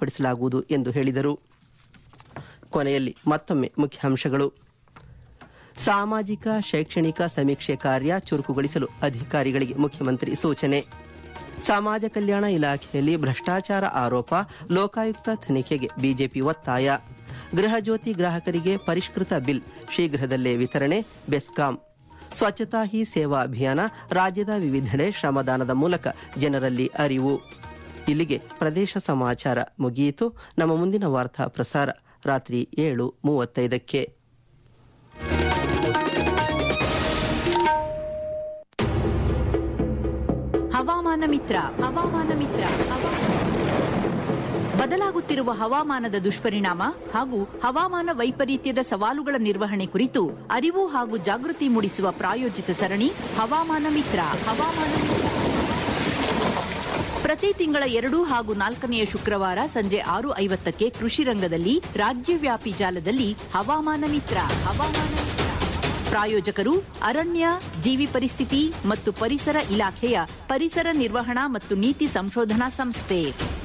ಅಭಿವೃದ್ಧಿಪಡಿಸಲಾಗುವುದು ಎಂದು ಹೇಳಿದರು ಕೊನೆಯಲ್ಲಿ ಮತ್ತೊಮ್ಮೆ ಮುಖ್ಯಾಂಶಗಳು ಸಾಮಾಜಿಕ ಶೈಕ್ಷಣಿಕ ಸಮೀಕ್ಷೆ ಕಾರ್ಯ ಚುರುಕುಗೊಳಿಸಲು ಅಧಿಕಾರಿಗಳಿಗೆ ಮುಖ್ಯಮಂತ್ರಿ ಸೂಚನೆ ಸಮಾಜ ಕಲ್ಯಾಣ ಇಲಾಖೆಯಲ್ಲಿ ಭ್ರಷ್ಟಾಚಾರ ಆರೋಪ ಲೋಕಾಯುಕ್ತ ತನಿಖೆಗೆ ಬಿಜೆಪಿ ಒತ್ತಾಯ ಗೃಹ ಜ್ಯೋತಿ ಗ್ರಾಹಕರಿಗೆ ಪರಿಷ್ಕೃತ ಬಿಲ್ ಶೀಘ್ರದಲ್ಲೇ ವಿತರಣೆ ಬೆಸ್ಕಾಂ ಸ್ವಚ್ಛತಾ ಹಿ ಸೇವಾ ಅಭಿಯಾನ ರಾಜ್ಯದ ವಿವಿಧೆಡೆ ಶ್ರಮದಾನದ ಮೂಲಕ ಜನರಲ್ಲಿ ಅರಿವು ಇಲ್ಲಿಗೆ ಪ್ರದೇಶ ಸಮಾಚಾರ ಮುಗಿಯಿತು ನಮ್ಮ ಮುಂದಿನ ವಾರ್ತಾ ಪ್ರಸಾರ ರಾತ್ರಿ ಏಳು ಮೂವತ್ತೈದಕ್ಕೆ ಹವಾಮಾನ ಮಿತ್ರ ಹವಾಮಾನ ಮಿತ್ರ ಹವಾಮಾನ ಬದಲಾಗುತ್ತಿರುವ ಹವಾಮಾನದ ದುಷ್ಪರಿಣಾಮ ಹಾಗೂ ಹವಾಮಾನ ವೈಪರೀತ್ಯದ ಸವಾಲುಗಳ ನಿರ್ವಹಣೆ ಕುರಿತು ಅರಿವು ಹಾಗೂ ಜಾಗೃತಿ ಮೂಡಿಸುವ ಪ್ರಾಯೋಜಿತ ಸರಣಿ ಹವಾಮಾನ ಮಿತ್ರ ಹವಾಮಾನ ಮಿತ್ರ ಪ್ರತಿ ತಿಂಗಳ ಎರಡು ಹಾಗೂ ನಾಲ್ಕನೆಯ ಶುಕ್ರವಾರ ಸಂಜೆ ಆರು ಐವತ್ತಕ್ಕೆ ಕೃಷಿ ರಂಗದಲ್ಲಿ ರಾಜ್ಯವ್ಯಾಪಿ ಜಾಲದಲ್ಲಿ ಹವಾಮಾನ ಮಿತ್ರ ಹವಾಮಾನ ಮಿತ್ರ ಪ್ರಾಯೋಜಕರು ಅರಣ್ಯ ಜೀವಿ ಪರಿಸ್ಥಿತಿ ಮತ್ತು ಪರಿಸರ ಇಲಾಖೆಯ ಪರಿಸರ ನಿರ್ವಹಣಾ ಮತ್ತು ನೀತಿ ಸಂಶೋಧನಾ ಸಂಸ್ಥೆ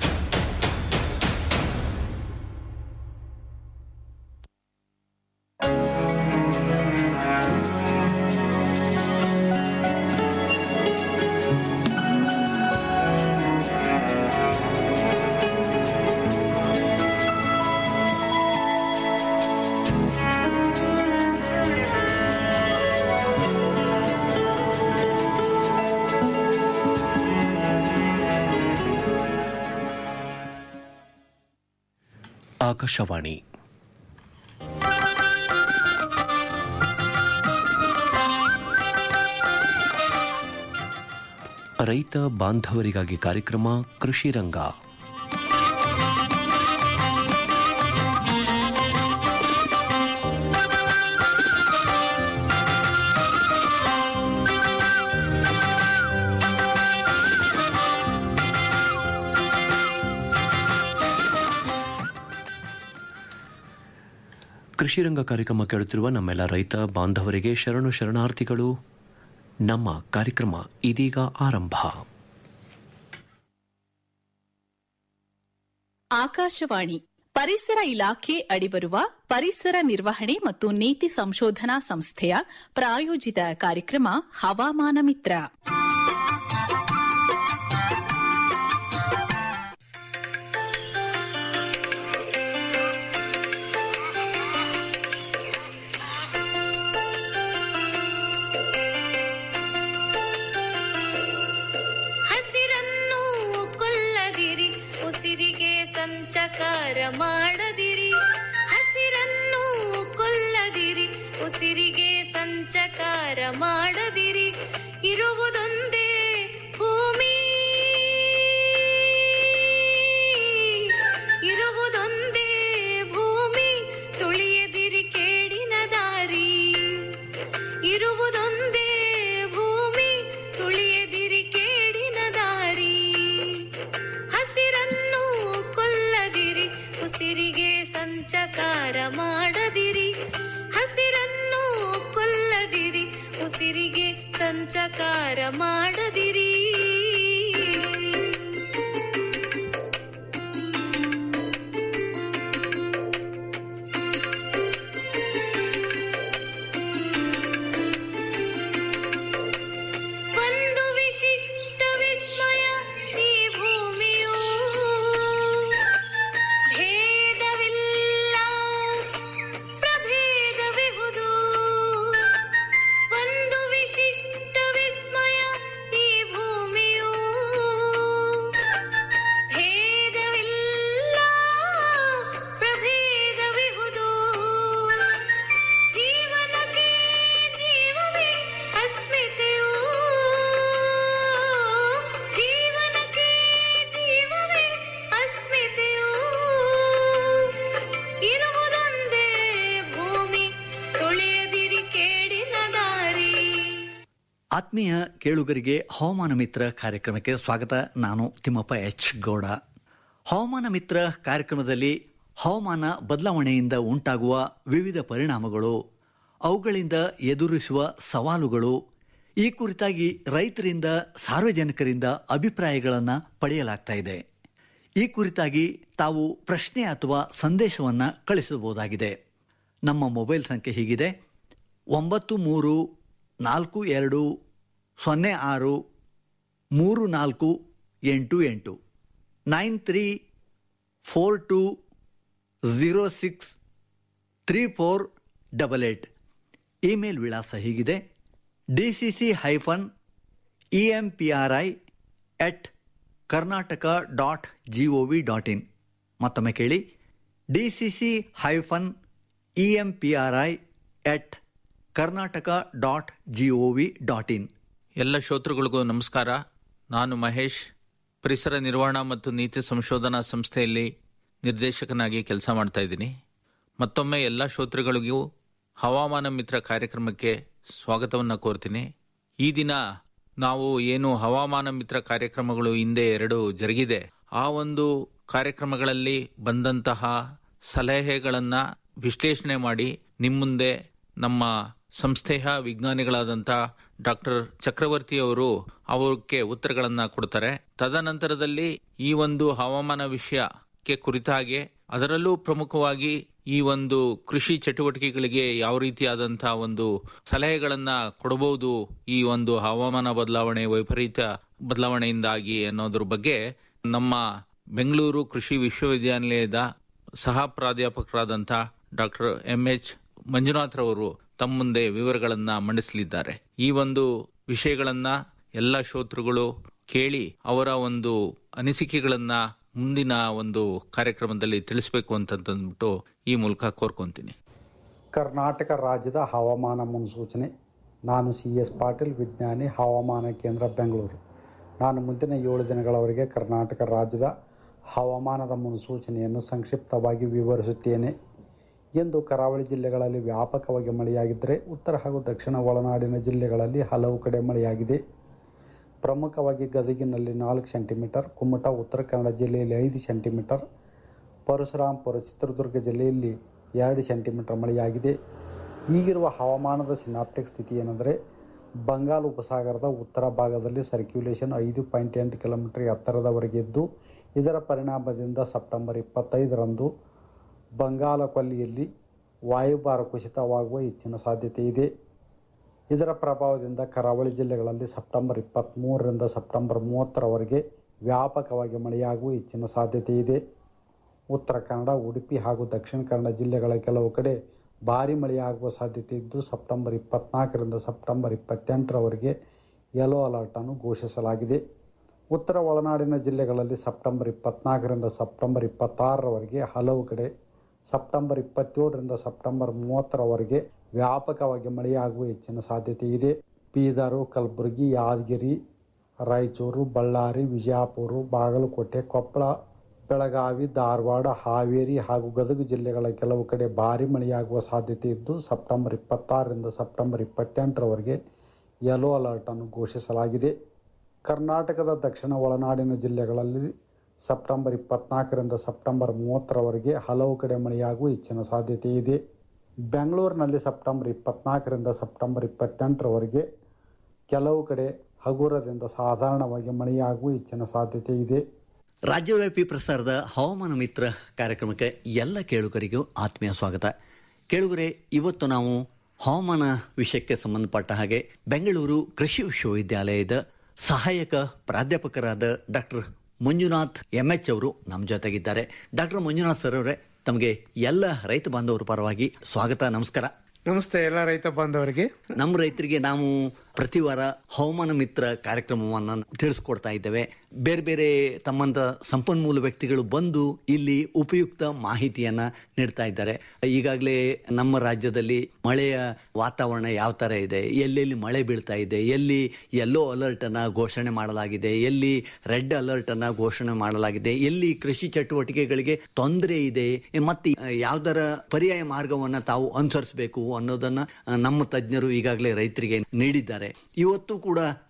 ಆಕಾಶವಾಣಿ ರೈತ ಬಾಂಧವರಿಗಾಗಿ ಕಾರ್ಯಕ್ರಮ ಕೃಷಿ ರಂಗ ಕೃಷಿ ರಂಗ ಕಾರ್ಯಕ್ರಮ ಕೇಳುತ್ತಿರುವ ನಮ್ಮೆಲ್ಲ ರೈತ ಬಾಂಧವರಿಗೆ ಶರಣು ಶರಣಾರ್ಥಿಗಳು ನಮ್ಮ ಕಾರ್ಯಕ್ರಮ ಇದೀಗ ಆರಂಭ ಆಕಾಶವಾಣಿ ಪರಿಸರ ಇಲಾಖೆ ಅಡಿಬರುವ ಪರಿಸರ ನಿರ್ವಹಣೆ ಮತ್ತು ನೀತಿ ಸಂಶೋಧನಾ ಸಂಸ್ಥೆಯ ಪ್ರಾಯೋಜಿತ ಕಾರ್ಯಕ್ರಮ ಹವಾಮಾನ ಮಿತ್ರ ಹಸಿರನ್ನು ಕೊಲ್ಲದಿರಿ ಉಸಿರಿಗೆ ಸಂಚಕಾರ ಮಾಡದಿರಿ ಹಸಿರನ್ನು ಕೊಲ್ಲದಿರಿ ಉಸಿರಿಗೆ ಸಂಚಕಾರ ಮಾಡದಿರಿ ಇರುವುದೊಂದೇ ಭೂಮಿ ಇರುವುದೊಂದೇ ಭೂಮಿ ತುಳಿಯದಿರಿ ಕೇಡಿನ ದಾರಿ ಇರುವುದೊಂದೇ ಭೂಮಿ ತುಳಿಯದಿರಿ ಕೇಡಿನ ದಾರಿ ಹಸಿರನ್ನು ಕೊಲ್ಲದಿರಿ ಉಸಿರಿಗೆ ಸಂಚಕಾರ ಮಾಡದಿರಿ ಹಸಿರನ್ನು ಕೊಲ್ಲದಿರಿ ಉಸಿರಿಗೆ ಸಂಚಕಾರ ಮಾಡದಿರಿ ಒಂದು ವಿಶಿಷ್ಟ ವಿಸ್ಮಯ ಈ ಭೂಮಿಯು ಭೇದವಿಲ್ಲ ಪ್ರಭೇದವಿಹುದು ಒಂದು ವಿಶಿಷ್ಟ ವಿಸ್ಮಯ ಈ ಭೂಮಿಯು ಭೇದವಿಲ್ಲ ಪ್ರಭೇದವಿಹುದು ಜೀವನಕ್ಕೆ ಜೀವವೇ ಅಸ್ಮಿತೆಯು ಜೀವನಕ್ಕೆ ಜೀವವೇ ಅಸ್ಮಿತೆಯು ಇರುವುದೊಂದೇ ಭೂಮಿ ತುಳಿಯದಿರಿ ಕೇಡಿನ ದಾರಿ ಆತ್ಮೀಯ ಕೇಳುಗರಿಗೆ ಹವಾಮಾನ ಮಿತ್ರ ಕಾರ್ಯಕ್ರಮಕ್ಕೆ ಸ್ವಾಗತ ನಾನು ತಿಮ್ಮಪ್ಪ ಎಚ್ ಗೌಡ ಹವಾಮಾನ ಮಿತ್ರ ಕಾರ್ಯಕ್ರಮದಲ್ಲಿ ಹವಾಮಾನ ಬದಲಾವಣೆಯಿಂದ ಉಂಟಾಗುವ ವಿವಿಧ ಪರಿಣಾಮಗಳು ಅವುಗಳಿಂದ ಎದುರಿಸುವ ಸವಾಲುಗಳು ಈ ಕುರಿತಾಗಿ ರೈತರಿಂದ ಸಾರ್ವಜನಿಕರಿಂದ ಅಭಿಪ್ರಾಯಗಳನ್ನು ಪಡೆಯಲಾಗ್ತಾ ಇದೆ ಈ ಕುರಿತಾಗಿ ತಾವು ಪ್ರಶ್ನೆ ಅಥವಾ ಸಂದೇಶವನ್ನು ಕಳಿಸಬಹುದಾಗಿದೆ ನಮ್ಮ ಮೊಬೈಲ್ ಸಂಖ್ಯೆ ಹೀಗಿದೆ ಒಂಬತ್ತು ಮೂರು ನಾಲ್ಕು ಎರಡು ಸೊನ್ನೆ ಆರು ಮೂರು ನಾಲ್ಕು ಎಂಟು ಎಂಟು nine three four two zero six three four double eight email ವಿಳಾಸ ಹೀಗಿದೆ D C C hyphen E M P R I at Karnataka dot G O V dot in ಮತ್ತೊಮ್ಮೆ ಕೇಳಿ D C C hyphen E M P R I at Karnataka dot G O V dot in ಎಲ್ಲ ಶ್ರೋತೃಗಳಿಗೂ ನಮಸ್ಕಾರ ನಾನು ಮಹೇಶ್ ಪರಿಸರ ನಿರ್ವಹಣಾ ಮತ್ತು ನೀತಿ ಸಂಶೋಧನಾ ಸಂಸ್ಥೆಯಲ್ಲಿ ನಿರ್ದೇಶಕನಾಗಿ ಕೆಲಸ ಮಾಡ್ತಾ ಇದ್ದೀನಿ ಮತ್ತೊಮ್ಮೆ ಎಲ್ಲ ಶ್ರೋತೃಗಳಿಗೂ ಹವಾಮಾನ ಮಿತ್ರ ಕಾರ್ಯಕ್ರಮಕ್ಕೆ ಸ್ವಾಗತವನ್ನು ಕೋರ್ತೀನಿ ಈ ದಿನ ನಾವು ಏನು ಹವಾಮಾನ ಮಿತ್ರ ಕಾರ್ಯಕ್ರಮಗಳು ಹಿಂದೆ ಎರಡು ಜರುಗಿದೆ ಆ ಒಂದು ಕಾರ್ಯಕ್ರಮಗಳಲ್ಲಿ ಬಂದಂತಹ ಸಲಹೆಗಳನ್ನ ವಿಶ್ಲೇಷಣೆ ಮಾಡಿ ನಿಮ್ಮ ಮುಂದೆ ನಮ್ಮ ಸಂಸ್ಥೆಯ ವಿಜ್ಞಾನಿಗಳಾದಂಥ ಡಾಕ್ಟರ್ ಚಕ್ರವರ್ತಿ ಅವರು ಅವಕ್ಕೆ ಉತ್ತರಗಳನ್ನ ಕೊಡ್ತಾರೆ ತದನಂತರದಲ್ಲಿ ಈ ಒಂದು ಹವಾಮಾನ ವಿಷಯಕ್ಕೆ ಕುರಿತಾಗೆ ಅದರಲ್ಲೂ ಪ್ರಮುಖವಾಗಿ ಈ ಒಂದು ಕೃಷಿ ಚಟುವಟಿಕೆಗಳಿಗೆ ಯಾವ ರೀತಿಯಾದಂತಹ ಒಂದು ಸಲಹೆಗಳನ್ನ ಕೊಡಬಹುದು ಈ ಒಂದು ಹವಾಮಾನ ಬದಲಾವಣೆ ವೈಪರೀತ್ಯ ಬದಲಾವಣೆಯಿಂದಾಗಿ ಅನ್ನೋದ್ರ ಬಗ್ಗೆ ನಮ್ಮ ಬೆಂಗಳೂರು ಕೃಷಿ ವಿಶ್ವವಿದ್ಯಾನಿಲಯದ ಸಹ ಪ್ರಾಧ್ಯಾಪಕರಾದಂಥ ಡಾಕ್ಟರ್ ಎಂ ಎಚ್ ಮಂಜುನಾಥ್ ರವರು ತಮ್ಮ ಮುಂದೆ ವಿವರಗಳನ್ನ ಮಂಡಿಸಲಿದ್ದಾರೆ ಈ ಒಂದು ವಿಷಯಗಳನ್ನ ಎಲ್ಲ ಶ್ರೋತೃಗಳು ಕೇಳಿ ಅವರ ಒಂದು ಅನಿಸಿಕೆಗಳನ್ನ ಮುಂದಿನ ಒಂದು ಕಾರ್ಯಕ್ರಮದಲ್ಲಿ ತಿಳಿಸಬೇಕು ಅಂತಂದ್ಬಿಟ್ಟು ಈ ಮೂಲಕ ಕೋರ್ಕೊಂತೀನಿ ಕರ್ನಾಟಕ ರಾಜ್ಯದ ಹವಾಮಾನ ಮುನ್ಸೂಚನೆ ನಾನು ಸಿ ಎಸ್ ಪಾಟೀಲ್ ವಿಜ್ಞಾನಿ ಹವಾಮಾನ ಕೇಂದ್ರ ಬೆಂಗಳೂರು ನಾನು ಮುಂದಿನ ಏಳು ದಿನಗಳವರೆಗೆ ಕರ್ನಾಟಕ ರಾಜ್ಯದ ಹವಾಮಾನದ ಮುನ್ಸೂಚನೆಯನ್ನು ಸಂಕ್ಷಿಪ್ತವಾಗಿ ವಿವರಿಸುತ್ತೇನೆ ಎಂದು ಕರಾವಳಿ ಜಿಲ್ಲೆಗಳಲ್ಲಿ ವ್ಯಾಪಕವಾಗಿ ಮಳೆಯಾಗಿದ್ದರೆ ಉತ್ತರ ಹಾಗೂ ದಕ್ಷಿಣ ಒಳನಾಡಿನ ಜಿಲ್ಲೆಗಳಲ್ಲಿ ಹಲವು ಕಡೆ ಮಳೆಯಾಗಿದೆ ಪ್ರಮುಖವಾಗಿ ಗದಗಿನಲ್ಲಿ ನಾಲ್ಕು ಸೆಂಟಿಮೀಟರ್ ಕುಮಟ ಉತ್ತರ ಕನ್ನಡ ಜಿಲ್ಲೆಯಲ್ಲಿ ಐದು ಸೆಂಟಿಮೀಟರ್ ಪರಶುರಾಂಪುರ ಚಿತ್ರದುರ್ಗ ಜಿಲ್ಲೆಯಲ್ಲಿ ಎರಡು ಸೆಂಟಿಮೀಟರ್ ಮಳೆಯಾಗಿದೆ ಈಗಿರುವ ಹವಾಮಾನದ ಸಿನಾಪ್ಟಿಕ್ ಸ್ಥಿತಿ ಏನೆಂದರೆ ಬಂಗಾಳ ಉಪಸಾಗರದ ಉತ್ತರ ಭಾಗದಲ್ಲಿ ಸರ್ಕ್ಯುಲೇಷನ್ ಐದು ಪಾಯಿಂಟ್ ಎಂಟು ಕಿಲೋಮೀಟರ್ ಎತ್ತರದವರೆಗೆ ಇದ್ದು ಇದರ ಪರಿಣಾಮದಿಂದ ಸೆಪ್ಟೆಂಬರ್ ಇಪ್ಪತ್ತೈದರಂದು ಬಂಗಾಳ ಕೊಲ್ಲಿಯಲ್ಲಿ ವಾಯುಭಾರ ಕುಸಿತವಾಗುವ ಹೆಚ್ಚಿನ ಸಾಧ್ಯತೆ ಇದೆ ಇದರ ಪ್ರಭಾವದಿಂದ ಕರಾವಳಿ ಜಿಲ್ಲೆಗಳಲ್ಲಿ ಸೆಪ್ಟೆಂಬರ್ ಇಪ್ಪತ್ತ್ಮೂರರಿಂದ ಸೆಪ್ಟೆಂಬರ್ ಮೂವತ್ತರವರೆಗೆ ವ್ಯಾಪಕವಾಗಿ ಮಳೆಯಾಗುವ ಹೆಚ್ಚಿನ ಸಾಧ್ಯತೆ ಇದೆ ಉತ್ತರ ಕನ್ನಡ ಉಡುಪಿ ಹಾಗೂ ದಕ್ಷಿಣ ಕನ್ನಡ ಜಿಲ್ಲೆಗಳ ಕೆಲವು ಕಡೆ ಭಾರಿ ಮಳೆಯಾಗುವ ಸಾಧ್ಯತೆ ಇದ್ದು ಸೆಪ್ಟೆಂಬರ್ ಇಪ್ಪತ್ನಾಲ್ಕರಿಂದ ಸೆಪ್ಟೆಂಬರ್ ಇಪ್ಪತ್ತೆಂಟರವರೆಗೆ ಯೆಲ್ಲೋ ಅಲರ್ಟನ್ನು ಘೋಷಿಸಲಾಗಿದೆ ಉತ್ತರ ಒಳನಾಡಿನ ಜಿಲ್ಲೆಗಳಲ್ಲಿ ಸೆಪ್ಟೆಂಬರ್ ಇಪ್ಪತ್ನಾಲ್ಕರಿಂದ ಸೆಪ್ಟೆಂಬರ್ ಇಪ್ಪತ್ತಾರರವರೆಗೆ ಹಲವು ಕಡೆ ಸೆಪ್ಟೆಂಬರ್ ಇಪ್ಪತ್ತೇಳರಿಂದ ಸೆಪ್ಟೆಂಬರ್ ಮೂವತ್ತರವರೆಗೆ ವ್ಯಾಪಕವಾಗಿ ಮಳೆಯಾಗುವ ಹೆಚ್ಚಿನ ಸಾಧ್ಯತೆ ಇದೆ ಬೀದರು ಕಲಬುರಗಿ ಯಾದಗಿರಿ ರಾಯಚೂರು ಬಳ್ಳಾರಿ ವಿಜಯಪುರ ಬಾಗಲಕೋಟೆ ಕೊಪ್ಪಳ ಬೆಳಗಾವಿ ಧಾರವಾಡ ಹಾವೇರಿ ಹಾಗೂ ಗದಗ ಜಿಲ್ಲೆಗಳ ಕೆಲವು ಕಡೆ ಭಾರಿ ಮಳೆಯಾಗುವ ಸಾಧ್ಯತೆ ಇದ್ದು ಸೆಪ್ಟೆಂಬರ್ ಇಪ್ಪತ್ತಾರರಿಂದ ಸೆಪ್ಟೆಂಬರ್ ಇಪ್ಪತ್ತೆಂಟರವರೆಗೆ ಯೆಲ್ಲೋ ಅಲರ್ಟನ್ನು ಘೋಷಿಸಲಾಗಿದೆ ಕರ್ನಾಟಕದ ದಕ್ಷಿಣ ಒಳನಾಡಿನ ಜಿಲ್ಲೆಗಳಲ್ಲಿ ಸೆಪ್ಟೆಂಬರ್ ಇಪ್ಪತ್ನಾಲ್ಕರಿಂದ ಸೆಪ್ಟೆಂಬರ್ ಮೂವತ್ತರವರೆಗೆ ಹಲವು ಕಡೆ ಮಳೆಯಾಗುವ ಹೆಚ್ಚಿನ ಸಾಧ್ಯತೆ ಇದೆ ಬೆಂಗಳೂರಿನಲ್ಲಿ ಸೆಪ್ಟೆಂಬರ್ ಇಪ್ಪತ್ನಾಲ್ಕರಿಂದ ಸೆಪ್ಟೆಂಬರ್ ಇಪ್ಪತ್ತೆಂಟರವರೆಗೆ ಕೆಲವು ಕಡೆ ಹಗುರದಿಂದ ಸಾಧಾರಣವಾಗಿ ಮಳೆಯಾಗುವ ಹೆಚ್ಚಿನ ಸಾಧ್ಯತೆ ಇದೆ ರಾಜ್ಯವ್ಯಾಪಿ ಪ್ರಸಾರದ ಹವಾಮಾನ ಮಿತ್ರ ಕಾರ್ಯಕ್ರಮಕ್ಕೆ ಎಲ್ಲ ಕೇಳುಗರಿಗೂ ಆತ್ಮೀಯ ಸ್ವಾಗತ ಕೇಳುಗರೆ ಇವತ್ತು ನಾವು ಹವಾಮಾನ ವಿಷಯಕ್ಕೆ ಸಂಬಂಧಪಟ್ಟ ಹಾಗೆ ಬೆಂಗಳೂರು ಕೃಷಿ ವಿಶ್ವವಿದ್ಯಾಲಯದ ಸಹಾಯಕ ಪ್ರಾಧ್ಯಾಪಕರಾದ ಡಾಕ್ಟರ್ ಮಂಜುನಾಥ್ ಎಂ ಎಚ್ ಅವರು ನಮ್ಮ ಜೊತೆಗಿದ್ದಾರೆ ಡಾಕ್ಟರ್ ಮಂಜುನಾಥ್ ಸರ್ ಅವರೇ ತಮಗೆ ಎಲ್ಲ ರೈತ ಬಾಂಧವರ ಪರವಾಗಿ ಸ್ವಾಗತ ನಮಸ್ಕಾರ ನಮಸ್ತೆ ಎಲ್ಲ ರೈತ ಬಾಂಧವರಿಗೆ ನಮ್ಮ ರೈತರಿಗೆ ನಾವು ಪ್ರತಿ ವಾರ ಹವಾಮಾನ ಮಿತ್ರ ಕಾರ್ಯಕ್ರಮವನ್ನು ತಿಳಿಸ್ಕೊಡ್ತಾ ಇದ್ದೇವೆ ಬೇರೆ ಬೇರೆ ತಮ್ಮಂತ ಸಂಪನ್ಮೂಲ ವ್ಯಕ್ತಿಗಳು ಬಂದು ಇಲ್ಲಿ ಉಪಯುಕ್ತ ಮಾಹಿತಿಯನ್ನ ನೀಡ್ತಾ ಇದ್ದಾರೆ ಈಗಾಗಲೇ ನಮ್ಮ ರಾಜ್ಯದಲ್ಲಿ ಮಳೆಯ ವಾತಾವರಣ ಯಾವ ತರ ಇದೆ ಎಲ್ಲೆಲ್ಲಿ ಮಳೆ ಬೀಳ್ತಾ ಇದೆ ಎಲ್ಲಿ ಯೆಲ್ಲೋ ಅಲರ್ಟ್ ಅನ್ನ ಘೋಷಣೆ ಮಾಡಲಾಗಿದೆ ಎಲ್ಲಿ ರೆಡ್ ಅಲರ್ಟ್ ಅನ್ನ ಘೋಷಣೆ ಮಾಡಲಾಗಿದೆ ಎಲ್ಲಿ ಕೃಷಿ ಚಟುವಟಿಕೆಗಳಿಗೆ ತೊಂದರೆ ಇದೆ ಮತ್ತೆ ಯಾವ್ದರ ಪರ್ಯಾಯ ಮಾರ್ಗವನ್ನ ತಾವು ಅನುಸರಿಸಬೇಕು ಅನ್ನೋದನ್ನ ನಮ್ಮ ತಜ್ಞರು ಈಗಾಗಲೇ ರೈತರಿಗೆ ನೀಡಿದ್ದಾರೆ ಇವತ್ತು ಕೂಡ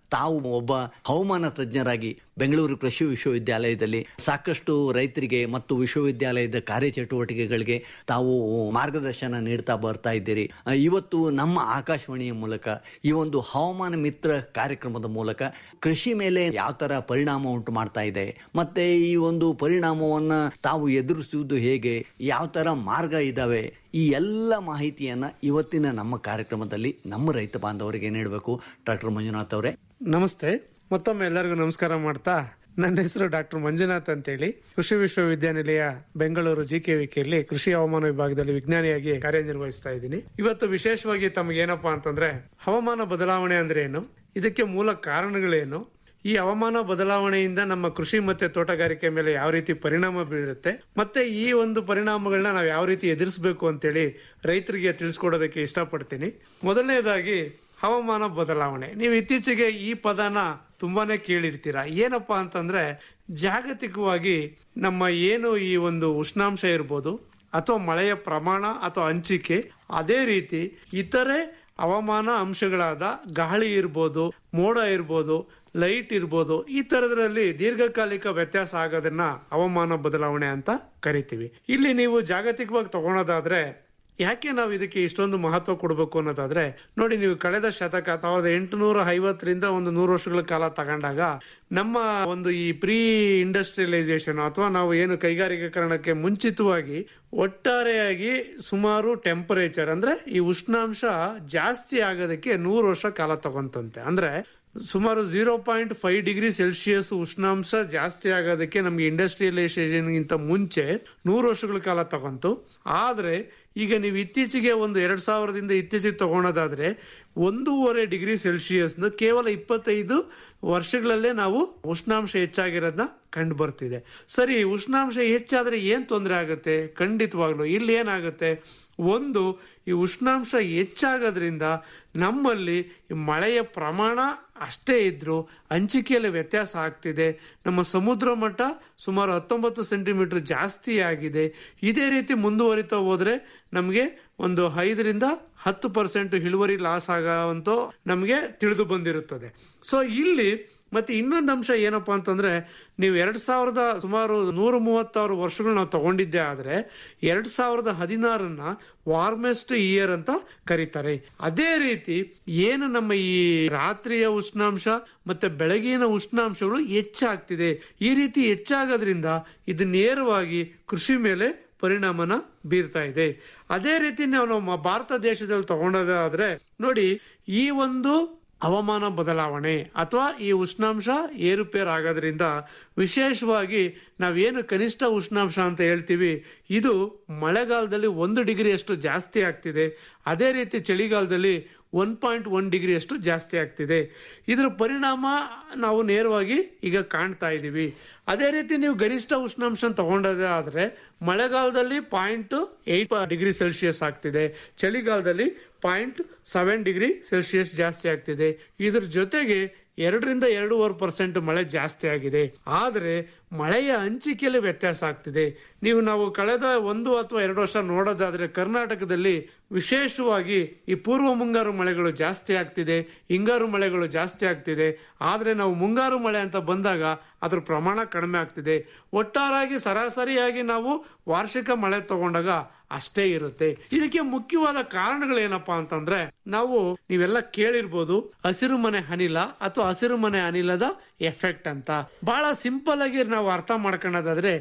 ತಾವು ಒಬ್ಬ ಹವಾಮಾನ ತಜ್ಞರಾಗಿ ಬೆಂಗಳೂರು ಕೃಷಿ ವಿಶ್ವವಿದ್ಯಾಲಯದಲ್ಲಿ ಸಾಕಷ್ಟು ರೈತರಿಗೆ ಮತ್ತು ವಿಶ್ವವಿದ್ಯಾಲಯದ ಕಾರ್ಯಚಟುವಟಿಕೆಗಳಿಗೆ ತಾವು ಮಾರ್ಗದರ್ಶನ ನೀಡ್ತಾ ಬರ್ತಾ ಇದ್ದೀರಿ ಆ, ಇವತ್ತು ನಮ್ಮ ಆಕಾಶವಾಣಿಯ ಮೂಲಕ ಈ ಒಂದು ಹವಾಮಾನ ಮಿತ್ರ ಕಾರ್ಯಕ್ರಮದ ಮೂಲಕ ಕೃಷಿ ಮೇಲೆ ಯಾವ ತರ ಪರಿಣಾಮ ಉಂಟು ಮಾಡ್ತಾ ಇದೆ ಮತ್ತೆ ಈ ಒಂದು ಪರಿಣಾಮವನ್ನ ತಾವು ಎದುರಿಸುವುದು ಹೇಗೆ ಯಾವ ತರ ಮಾರ್ಗ ಇದಾವೆ ಈ ಎಲ್ಲ ಮಾಹಿತಿಯನ್ನ ಇವತ್ತಿನ ನಮ್ಮ ಕಾರ್ಯಕ್ರಮದಲ್ಲಿ ನಮ್ಮ ರೈತ ಬಾಂಧವರಿಗೆ ನೀಡಬೇಕು ಡಾಕ್ಟರ್ ಮಂಜುನಾಥ್ ಅವರೇ ನಮಸ್ತೆ ಮತ್ತೊಮ್ಮೆ ಎಲ್ಲರಿಗೂ ನಮಸ್ಕಾರ ಮಾಡ್ತಾ ನನ್ನ ಹೆಸರು ಡಾಕ್ಟರ್ ಮಂಜುನಾಥ್ ಅಂತೇಳಿ ಕೃಷಿ ವಿಶ್ವವಿದ್ಯಾನಿಲಯ ಬೆಂಗಳೂರು ಜಿಕೆವಿಕೆಯಲ್ಲಿ ಕೃಷಿ ಹವಾಮಾನ ವಿಭಾಗದಲ್ಲಿ ವಿಜ್ಞಾನಿಯಾಗಿ ಕಾರ್ಯನಿರ್ವಹಿಸ್ತಾ ಇದ್ದೀನಿ ಇವತ್ತು ವಿಶೇಷವಾಗಿ ತಮಗೇನಪ್ಪಾ ಅಂತಂದ್ರೆ ಹವಾಮಾನ ಬದಲಾವಣೆ ಅಂದ್ರೆ ಏನು ಇದಕ್ಕೆ ಮೂಲ ಕಾರಣಗಳೇನು ಈ ಹವಾಮಾನ ಬದಲಾವಣೆಯಿಂದ ನಮ್ಮ ಕೃಷಿ ಮತ್ತೆ ತೋಟಗಾರಿಕೆ ಮೇಲೆ ಯಾವ ರೀತಿ ಪರಿಣಾಮ ಬೀರುತ್ತೆ ಮತ್ತೆ ಈ ಒಂದು ಪರಿಣಾಮಗಳನ್ನ ನಾವು ಯಾವ ರೀತಿ ಎದುರಿಸಬೇಕು ಅಂತೇಳಿ ರೈತರಿಗೆ ತಿಳಿಸ್ಕೊಡೋದಕ್ಕೆ ಇಷ್ಟಪಡ್ತೀನಿ ಮೊದಲನೇದಾಗಿ ಹವಾಮಾನ ಬದಲಾವಣೆ ನೀವು ಇತ್ತೀಚೆಗೆ ಈ ಪದನ ತುಂಬಾನೇ ಕೇಳಿರ್ತೀರಾ ಏನಪ್ಪಾ ಅಂತಂದ್ರೆ ಜಾಗತಿಕವಾಗಿ ನಮ್ಮ ಏನು ಈ ಒಂದು ಉಷ್ಣಾಂಶ ಇರ್ಬೋದು ಅಥವಾ ಮಳೆಯ ಪ್ರಮಾಣ ಅಥವಾ ಹಂಚಿಕೆ ಅದೇ ರೀತಿ ಇತರೆ ಹವಾಮಾನ ಅಂಶಗಳಾದ ಗಾಳಿ ಇರ್ಬೋದು ಮೋಡ ಇರ್ಬೋದು ಲೈಟ್ ಇರ್ಬೋದು ಈ ತರದ್ರಲ್ಲಿ ದೀರ್ಘಕಾಲಿಕ ವ್ಯತ್ಯಾಸ ಆಗೋದನ್ನ ಹವಾಮಾನ ಬದಲಾವಣೆ ಅಂತ ಕರಿತೀವಿ ಇಲ್ಲಿ ನೀವು ಜಾಗತಿಕವಾಗಿ ತಗೊಳೋದಾದ್ರೆ ಯಾಕೆ ನಾವು ಇದಕ್ಕೆ ಇಷ್ಟೊಂದು ಮಹತ್ವ ಕೊಡಬೇಕು ಅನ್ನೋದಾದ್ರೆ ನೋಡಿ ನೀವು ಕಳೆದ ಶತಕ ಸಾವಿರದ ಎಂಟುನೂರ ಐವತ್ತರಿಂದ ಒಂದು ನೂರು ವರ್ಷಗಳ ಕಾಲ ತಗೊಂಡಾಗ ನಮ್ಮ ಒಂದು ಈ ಪ್ರೀ ಇಂಡಸ್ಟ್ರಿಯಲೈಸೇಷನ್ ಅಥವಾ ನಾವು ಏನು ಕೈಗಾರಿಕೀಕರಣಕ್ಕೆ ಮುಂಚಿತವಾಗಿ ಒಟ್ಟಾರೆಯಾಗಿ ಸುಮಾರು ಟೆಂಪರೇಚರ್ ಅಂದ್ರೆ ಈ ಉಷ್ಣಾಂಶ ಜಾಸ್ತಿ ಆಗೋದಕ್ಕೆ ನೂರು ವರ್ಷ ಕಾಲ ತಗೊಂತಂತೆ ಅಂದ್ರೆ ಸುಮಾರು zero point five degree Celsius ಉಷ್ಣಾಂಶ ಜಾಸ್ತಿ ಆಗೋದಕ್ಕೆ ನಮ್ಗೆ ಇಂಡಸ್ಟ್ರಿಯಲೈಸೇಷನ್ ಗಿಂತ ಮುಂಚೆ ನೂರು ವರ್ಷಗಳ ಕಾಲ ತಗೊಂತು ಆದ್ರೆ ಈಗ ನೀವು ಇತ್ತೀಚೆಗೆ ಒಂದು ಎರಡ್ ಸಾವಿರದಿಂದ ಇತ್ತೀಚೆಗೆ ತಗೊಳೋದಾದ್ರೆ ಒಂದೂವರೆ ಡಿಗ್ರಿ ಸೆಲ್ಸಿಯಸ್ ಕೇವಲ ಇಪ್ಪತ್ತೈದು ವರ್ಷಗಳಲ್ಲೇ ನಾವು ಉಷ್ಣಾಂಶ ಹೆಚ್ಚಾಗಿರೋದನ್ನ ಕಂಡು ಬರ್ತಿದೆ ಸರಿ ಉಷ್ಣಾಂಶ ಹೆಚ್ಚಾದ್ರೆ ಏನ್ ತೊಂದರೆ ಆಗುತ್ತೆ ಖಂಡಿತವಾಗ್ಲು ಇಲ್ಲಿ ಏನಾಗುತ್ತೆ ಒಂದು ಈ ಉಷ್ಣಾಂಶ ಹೆಚ್ಚಾಗೋದ್ರಿಂದ ನಮ್ಮಲ್ಲಿ ಈ ಮಳೆಯ ಪ್ರಮಾಣ ಅಷ್ಟೇ ಇದ್ರು ಹಂಚಿಕೆಯಲ್ಲಿ ವ್ಯತ್ಯಾಸ ಆಗ್ತಿದೆ ನಮ್ಮ ಸಮುದ್ರ ಮಟ್ಟ ಸುಮಾರು ಹತ್ತೊಂಬತ್ತು ಸೆಂಟಿಮೀಟರ್ ಜಾಸ್ತಿ ಆಗಿದೆ ಇದೇ ರೀತಿ ಮುಂದುವರಿತಾ ಹೋದ್ರೆ ನಮಗೆ ಒಂದು ಐದರಿಂದ ಹತ್ತು ಪರ್ಸೆಂಟ್ ಇಳುವರಿ ಲಾಸ್ ಆಗೋವಂತೂ ನಮಗೆ ತಿಳಿದು ಬಂದಿರುತ್ತದೆ ಸೊ ಇಲ್ಲಿ ಮತ್ತೆ ಇನ್ನೊಂದು ಅಂಶ ಏನಪ್ಪಾ ಅಂತಂದ್ರೆ ನೀವು ಎರಡ್ ಸಾವಿರದ ಸುಮಾರು ನೂರ ಮೂವತ್ತಾರು ವರ್ಷಗಳು ನಾವು ತಗೊಂಡಿದ್ದೆ ಆದ್ರೆ ಎರಡ್ ಸಾವಿರದ ಹದಿನಾರನ್ನ ವಾರ್ಮೆಸ್ಟ್ ಇಯರ್ ಅಂತ ಕರೀತಾರೆ ಅದೇ ರೀತಿ ಏನು ನಮ್ಮ ಈ ರಾತ್ರಿಯ ಉಷ್ಣಾಂಶ ಮತ್ತೆ ಬೆಳಗಿನ ಉಷ್ಣಾಂಶಗಳು ಹೆಚ್ಚಾಗ್ತಿದೆ ಈ ರೀತಿ ಹೆಚ್ಚಾಗೋದ್ರಿಂದ ಇದು ನೇರವಾಗಿ ಕೃಷಿ ಮೇಲೆ ಪರಿಣಾಮನ ಬೀರ್ತಾ ಇದೆ ಅದೇ ರೀತಿ ನಾವು ನಮ್ಮ ಭಾರತ ದೇಶದಲ್ಲಿ ತಗೊಂಡೋದಾದ್ರೆ ನೋಡಿ ಈ ಒಂದು ಹವಾಮಾನ ಬದಲಾವಣೆ ಅಥವಾ ಈ ಉಷ್ಣಾಂಶ ಏರುಪೇರು ಆಗೋದ್ರಿಂದ ವಿಶೇಷವಾಗಿ ನಾವೇನು ಕನಿಷ್ಠ ಉಷ್ಣಾಂಶ ಅಂತ ಹೇಳ್ತೀವಿ ಇದು ಮಳೆಗಾಲದಲ್ಲಿ ಒಂದು ಡಿಗ್ರಿಯಷ್ಟು ಜಾಸ್ತಿ ಆಗ್ತಿದೆ ಅದೇ ರೀತಿ ಚಳಿಗಾಲದಲ್ಲಿ ಒನ್ ಪಾಯಿಂಟ್ ಒನ್ ಡಿಗ್ರಿ ಅಷ್ಟು ಜಾಸ್ತಿ ಆಗ್ತಿದೆ ಇದರ ಪರಿಣಾಮ ನಾವು ನೇರವಾಗಿ ಈಗ ಕಾಣ್ತಾ ಇದ್ದೀವಿ ಅದೇ ರೀತಿ ನೀವು ಗರಿಷ್ಠ ಉಷ್ಣಾಂಶ ತಗೊಂಡದೇ ಆದ್ರೆ ಮಳೆಗಾಲದಲ್ಲಿ ಪಾಯಿಂಟ್ ಏಟ್ ಡಿಗ್ರಿ ಸೆಲ್ಸಿಯಸ್ ಆಗ್ತಿದೆ ಚಳಿಗಾಲದಲ್ಲಿ ಪಾಯಿಂಟ್ ಸೆವೆನ್ ಡಿಗ್ರಿ ಸೆಲ್ಸಿಯಸ್ ಜಾಸ್ತಿ ಆಗ್ತಿದೆ ಇದ್ರ ಜೊತೆಗೆ ಎರಡರಿಂದ ಎರಡೂವರೆ ಪರ್ಸೆಂಟ್ ಮಳೆ ಜಾಸ್ತಿ ಆಗಿದೆ ಆದರೆ ಮಳೆಯ ಹಂಚಿಕೆಯಲ್ಲಿ ವ್ಯತ್ಯಾಸ ಆಗ್ತಿದೆ ನೀವು ನಾವು ಕಳೆದ ಒಂದು ಅಥವಾ ಎರಡು ವರ್ಷ ನೋಡೋದಾದ್ರೆ ಕರ್ನಾಟಕದಲ್ಲಿ ವಿಶೇಷವಾಗಿ ಈ ಪೂರ್ವ ಮುಂಗಾರು ಮಳೆಗಳು ಜಾಸ್ತಿ ಆಗ್ತಿದೆ ಹಿಂಗಾರು ಮಳೆಗಳು ಜಾಸ್ತಿ ಆಗ್ತಿದೆ ಆದ್ರೆ ನಾವು ಮುಂಗಾರು ಮಳೆ ಅಂತ ಬಂದಾಗ ಅದ್ರ ಪ್ರಮಾಣ ಕಡಿಮೆ ಆಗ್ತಿದೆ ಒಟ್ಟಾರಾಗಿ ಸರಾಸರಿಯಾಗಿ ನಾವು ವಾರ್ಷಿಕ ಮಳೆ ತಗೊಂಡಾಗ ಅಷ್ಟೇ ಇರುತ್ತೆ ಇದಕ್ಕೆ ಮುಖ್ಯವಾದ ಕಾರಣಗಳೇನಪ್ಪಾ ಅಂತಂದ್ರೆ ನಾವು ನೀವೆಲ್ಲ ಕೇಳಿರ್ಬೋದು ಹಸಿರು ಮನೆ ಅನಿಲ ಅಥವಾ ಹಸಿರು ಮನೆ ಅನಿಲದ ಎಫೆಕ್ಟ್ ಅಂತ ಬಹಳ ಸಿಂಪಲ್ ಆಗಿ ನಾವು ಅರ್ಥ ಮಾಡ್ಕೊಳ್ಳೋದಾದ್ರೆ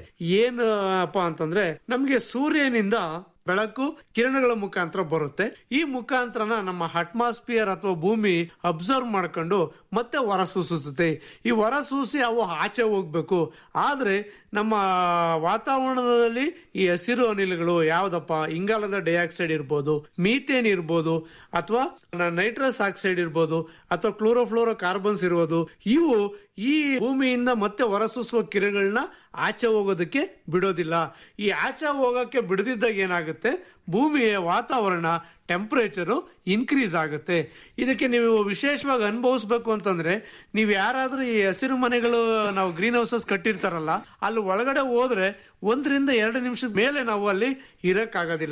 ಏನಪ್ಪಾ ಅಂತಂದ್ರೆ ನಮ್ಗೆ ಸೂರ್ಯನಿಂದ ಬೆಳಕು ಕಿರಣಗಳ ಮುಖಾಂತರ ಬರುತ್ತೆ ಈ ಮುಖಾಂತರನ ನಮ್ಮ ಅಟ್ಮಾಸ್ಫಿಯರ್ ಅಥವಾ ಭೂಮಿ ಅಬ್ಸರ್ವ್ ಮಾಡ್ಕೊಂಡು ಮತ್ತೆ ಹೊರಸೂಸುತ್ತೆ ಈ ಹೊರಸೂಸಿ ಅವು ಆಚೆ ಹೋಗ್ಬೇಕು ಆದ್ರೆ ನಮ್ಮ ವಾತಾವರಣದಲ್ಲಿ ಈ ಹಸಿರು ಅನಿಲಗಳು ಯಾವ್ದಪ್ಪ ಇಂಗಾಲದ ಡೈಆಕ್ಸೈಡ್ ಇರ್ಬೋದು ಮೀಥೇನ್ ಇರ್ಬೋದು ಅಥವಾ ನೈಟ್ರಸ್ ಆಕ್ಸೈಡ್ ಇರ್ಬೋದು ಅಥವಾ ಕ್ಲೋರೋಫ್ಲೋರೋ ಕಾರ್ಬನ್ಸ್ ಇರ್ಬೋದು ಇವು ಈ ಭೂಮಿಯಿಂದ ಮತ್ತೆ ಹೊರಸೂಸುವ ಕಿರಣಗಳನ್ನ ಆಚೆ ಹೋಗೋದಕ್ಕೆ ಬಿಡೋದಿಲ್ಲ ಈ ಆಚೆ ಹೋಗಕ್ಕೆ ಬಿಡದಿದ್ದಾಗ ಏನಾಗುತ್ತೆ ಭೂಮಿಯ ವಾತಾವರಣ ಟೆಂಪರೇಚರು ಇನ್ಕ್ರೀಸ್ ಆಗುತ್ತೆ ಇದಕ್ಕೆ ನೀವು ವಿಶೇಷವಾಗಿ ಅನುಭವಿಸ್ಬೇಕು ಅಂತಂದ್ರೆ ನೀವು ಯಾರಾದ್ರೂ ಈ ಹಸಿರು ಮನೆಗಳು ನಾವು ಗ್ರೀನ್ ಹೌಸಸ್ ಕಟ್ಟಿರ್ತಾರಲ್ಲ ಅಲ್ಲಿ ಒಳಗಡೆ ಹೋದ್ರೆ ಒಂದರಿಂದ ಎರಡು ನಿಮಿಷದ ಮೇಲೆ ನಾವು ಅಲ್ಲಿ ಇರಕ್ಕಾಗೋದಿಲ್ಲ